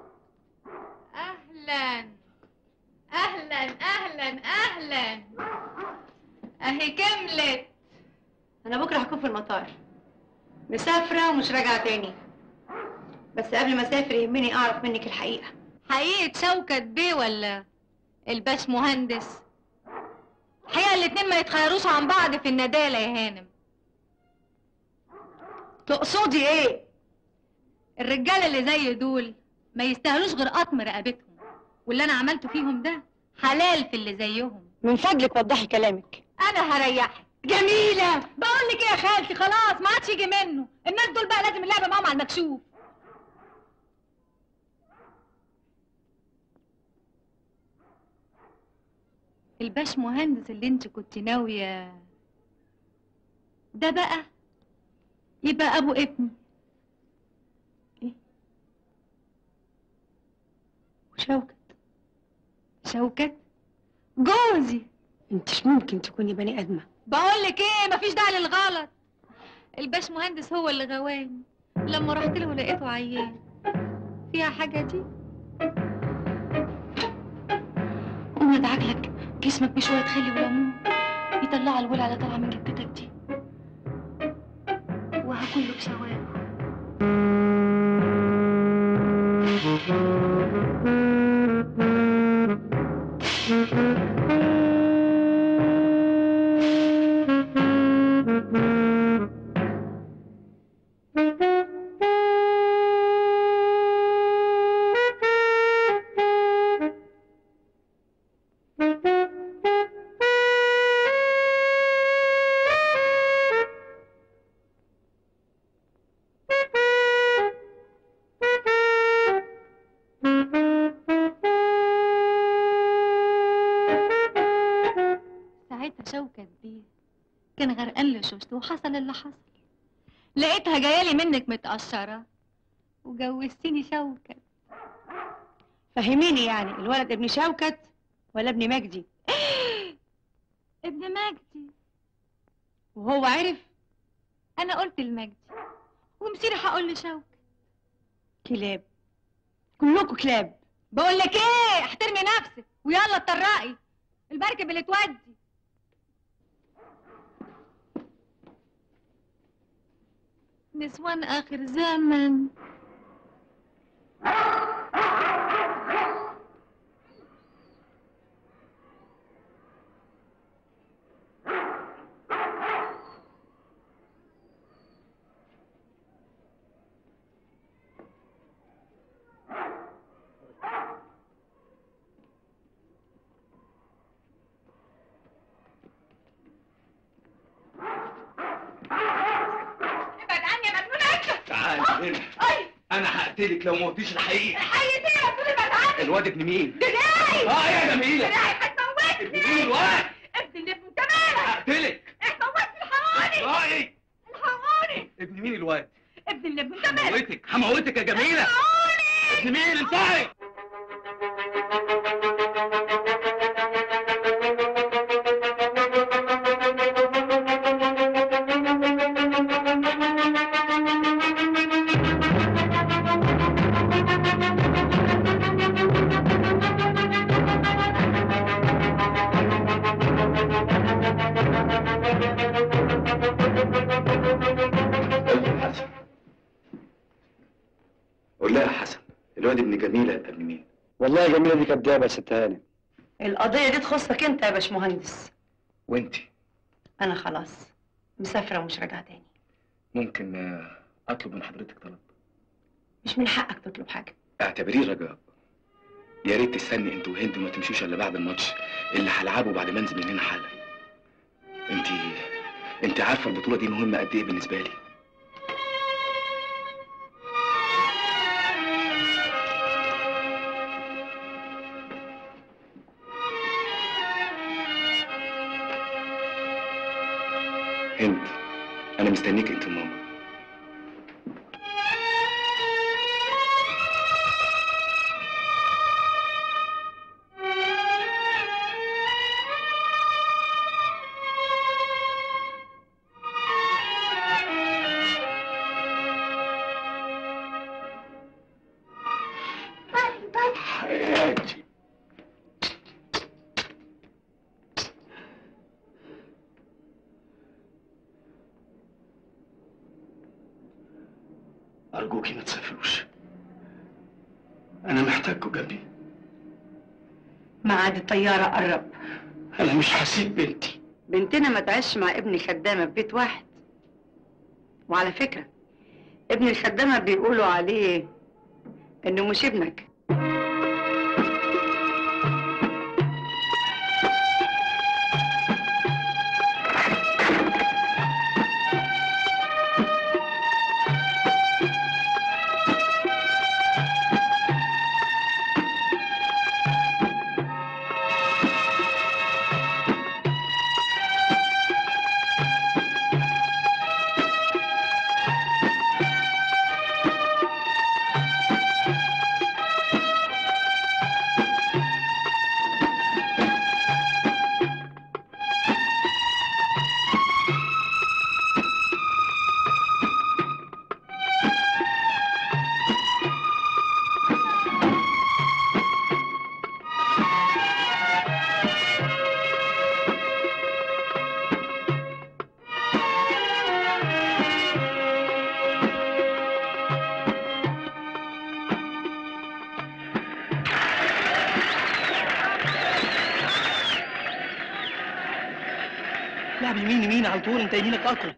اهلا اهلا اهلا اهلا اهي كملت
انا بكره هكون في المطار مسافره ومش راجعه تاني بس قبل ما اسافر يهمني اعرف منك الحقيقه
حقيقة شوكت بيه ولا الباش مهندس الحقيقة الاتنين ما يتخيروش عن بعض في الندالة يا هانم
تقصدي ايه
الرجالة اللي زي دول ما يستاهلوش غير قطم رقبتهم واللي انا عملته فيهم ده حلال في اللي زيهم
من فضلك وضحي كلامك
انا هريحك
جميله
بقول لك ايه يا خالتي خلاص ما عادش يجي منه الناس دول بقى لازم اللعبة معاهم على المكشوف الباش مهندس اللي انت كنت ناوية ده بقى يبقى ابو ابني
وشوكت
شوكت جوزي
انت مش ممكن تكوني بني ادمه
بقول لك ايه مفيش داعي للغلط الباش مهندس هو اللي غواني لما رحت له لقيته عيان فيها حاجة دي
قوم ادعك لك جسمك بشوية خل وليمون يطلع الولع اللي طالعة من جدتك دي وهكله بسواد
ساعتها شوكت بيه كان غرقان لشوشته وحصل اللي حصل لقيتها جايالي منك متقشرة وجوزتيني شوكت
فهميني يعني الولد ابن شوكت ولا ابن مجدي
ابن مجدي
وهو عرف
انا قلت لمجدي ومسيري هقول لشوكت
كلاب كلكم كلاب
بقول لك ايه احترمي نفسك ويلا اتطرقي المركب اللي تودي نسوان اخر زمن
ابعد عني يا مجنونه انت
تعالي هنا
اي
انا هقتلك لو ما قلتيش الحقيقه
حيتي يا ابني ابعد عني
الواد ابن مين؟
دراعي
اه يا جميله
دراعي هتموتني
ابن مين الواد؟
ابن اللي انت مالك
هقتلك
هتموتني الحقوني
رايك
الحقوني
ابن مين الواد؟
ابن اللي انت مالك
هموتك هموتك يا جميله
الحقوني
ابن مين انتهي حسن قول لها يا حسن الواد ابن جميله ابن مين؟
والله يا جميله دي كدابه يا ست هانم
القضيه دي تخصك انت يا باشمهندس
وانت
انا خلاص مسافره ومش راجعه تاني
ممكن آه، اطلب من حضرتك طلب
مش من حقك تطلب حاجه
اعتبريه رجاء
يا ريت تستني انت وهند وما تمشوش الا بعد الماتش اللي هلعبه بعد ما انزل من هنا حالا انت انت عارفه البطوله دي مهمه قد ايه بالنسبه لي هند انا مستنيك انت وماما حياتي
أرجوكي ما تسافروش أنا محتاجكوا جنبي
ميعاد الطيارة قرب
أنا مش هسيب بنتي
بنتنا ما تعيش مع ابن خدامة في بيت واحد وعلى فكرة ابن الخدامة بيقولوا عليه انه مش ابنك
لعب يمين يمين على طول انت يمينك اقوى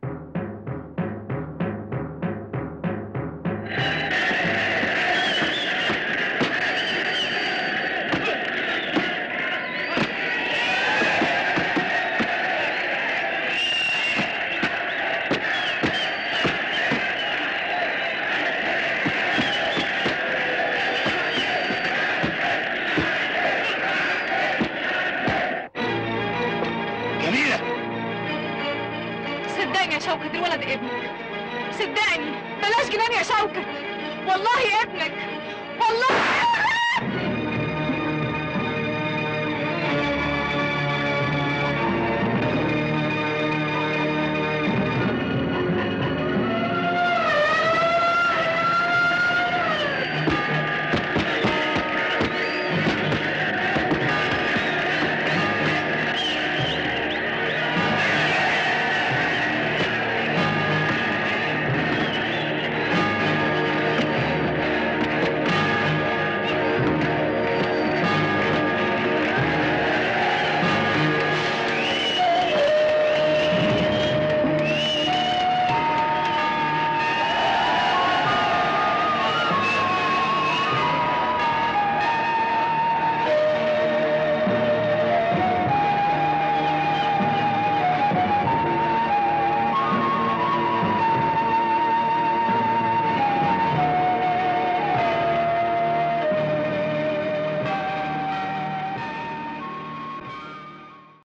جميلة
صدقني يا شوكت الولد ابنك صدقني بلاش جنان يا شوكت والله ابنك والله